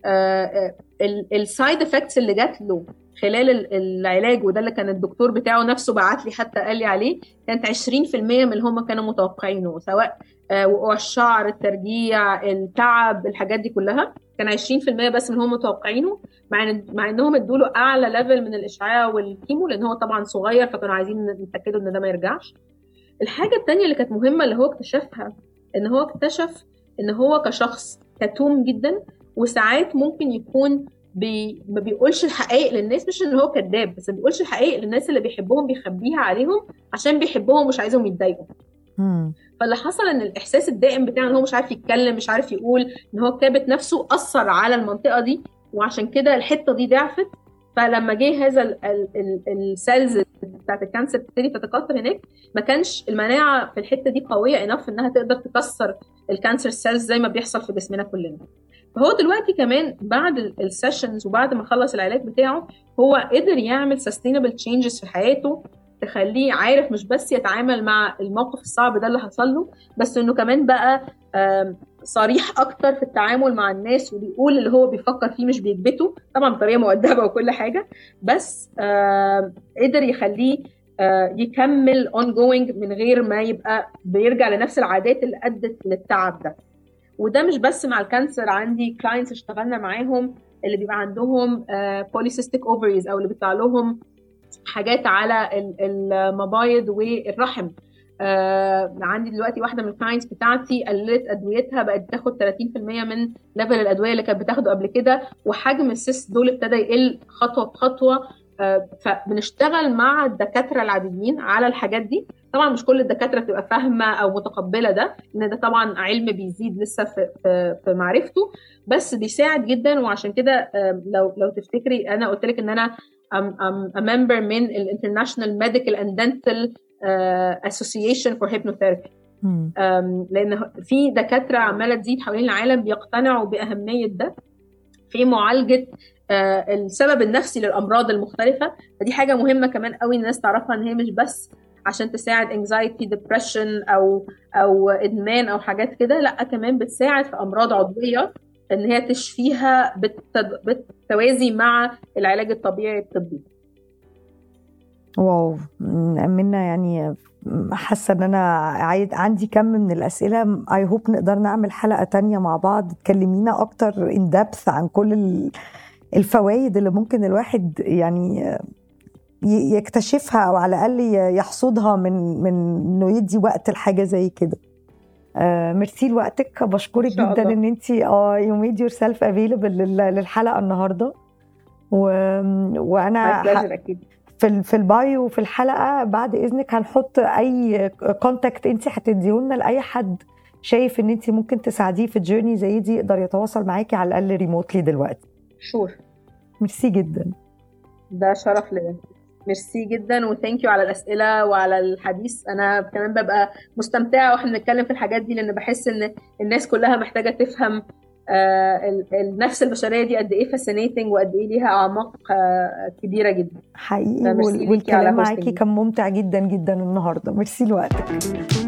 السايد افكتس اللي جات له خلال العلاج وده اللي كان الدكتور بتاعه نفسه بعت لي حتى قال لي عليه كانت 20% من اللي هم كانوا متوقعينه سواء وقوع الشعر الترجيع التعب الحاجات دي كلها كان 20% بس من اللي هم متوقعينه مع ان مع انهم ادوا له اعلى ليفل من الاشعاع والكيمو لان هو طبعا صغير فكانوا عايزين يتاكدوا ان ده ما يرجعش الحاجه الثانيه اللي كانت مهمه اللي هو اكتشفها ان هو اكتشف ان هو كشخص كتوم جدا وساعات ممكن يكون بي ما بيقولش الحقائق للناس مش ان هو كذاب بس ما بيقولش الحقائق للناس اللي بيحبهم بيخبيها عليهم عشان بيحبهم مش عايزهم يتضايقوا فاللي حصل ان الاحساس الدائم بتاعه ان هو مش عارف يتكلم مش عارف يقول ان هو كابت نفسه اثر على المنطقه دي وعشان كده الحته دي ضعفت فلما جه هذا السيلز بتاعت الكانسر تبتدي تتكاثر هناك ما كانش المناعه في الحته دي قويه انف انها تقدر تكسر الكانسر سيلز زي ما بيحصل في جسمنا كلنا فهو دلوقتي كمان بعد السيشنز وبعد ما خلص العلاج بتاعه هو قدر يعمل سستينبل تشينجز في حياته تخليه عارف مش بس يتعامل مع الموقف الصعب ده اللي حصل له بس انه كمان بقى صريح اكتر في التعامل مع الناس وبيقول اللي هو بيفكر فيه مش بيكبته طبعا بطريقه مؤدبه وكل حاجه بس قدر يخليه يكمل اون جوينج من غير ما يبقى بيرجع لنفس العادات اللي ادت للتعب ده وده مش بس مع الكانسر عندي كلاينتس اشتغلنا معاهم اللي بيبقى عندهم بوليسيستيك اوفريز او اللي بيطلع لهم حاجات على المبايض والرحم آه عندي دلوقتي واحده من الكلاينتس بتاعتي قللت ادويتها بقت تاخد 30% من ليفل الادويه اللي كانت بتاخده قبل كده وحجم السيس دول ابتدى يقل خطوه بخطوه آه فبنشتغل مع الدكاتره العاديين على الحاجات دي طبعا مش كل الدكاتره بتبقى فاهمه او متقبله ده ان ده طبعا علم بيزيد لسه في, في, في معرفته بس بيساعد جدا وعشان كده آه لو لو تفتكري انا قلت لك ان انا I'm, I'm a member من ال International Medical and Dental uh, Association for Hypnotherapy um, لان في دكاتره عماله تزيد حوالين العالم بيقتنعوا باهميه ده في معالجه uh, السبب النفسي للامراض المختلفه فدي حاجه مهمه كمان قوي الناس تعرفها ان هي مش بس عشان تساعد anxiety depression او او ادمان او حاجات كده لا كمان بتساعد في امراض عضويه ان هي تشفيها بالتوازي مع العلاج الطبيعي الطبي واو منا يعني حاسه ان انا عايد عندي كم من الاسئله اي هوب نقدر نعمل حلقه تانية مع بعض تكلمينا اكتر ان دبث عن كل الفوائد اللي ممكن الواحد يعني يكتشفها او على الاقل يحصدها من من انه يدي وقت لحاجه زي كده آه ميرسي لوقتك بشكرك جدا الله. ان انت اه يو ميد يور سيلف افيلبل للحلقه النهارده و... وانا ح... في في البايو في الحلقه بعد اذنك هنحط اي كونتاكت انت هتديه لنا لاي حد شايف ان انت ممكن تساعديه في الجيرني زي دي يقدر يتواصل معاكي على الاقل ريموتلي دلوقتي شور ميرسي جدا ده شرف ليا ميرسي جدا وثانك يو على الاسئله وعلى الحديث انا كمان ببقى مستمتعه واحنا بنتكلم في الحاجات دي لان بحس ان الناس كلها محتاجه تفهم آه النفس البشريه دي قد ايه فاسينيتنج وقد ايه ليها اعماق آه كبيره جدا حقيقي والكلام معاكي كان ممتع جدا جدا النهارده ميرسي لوقتك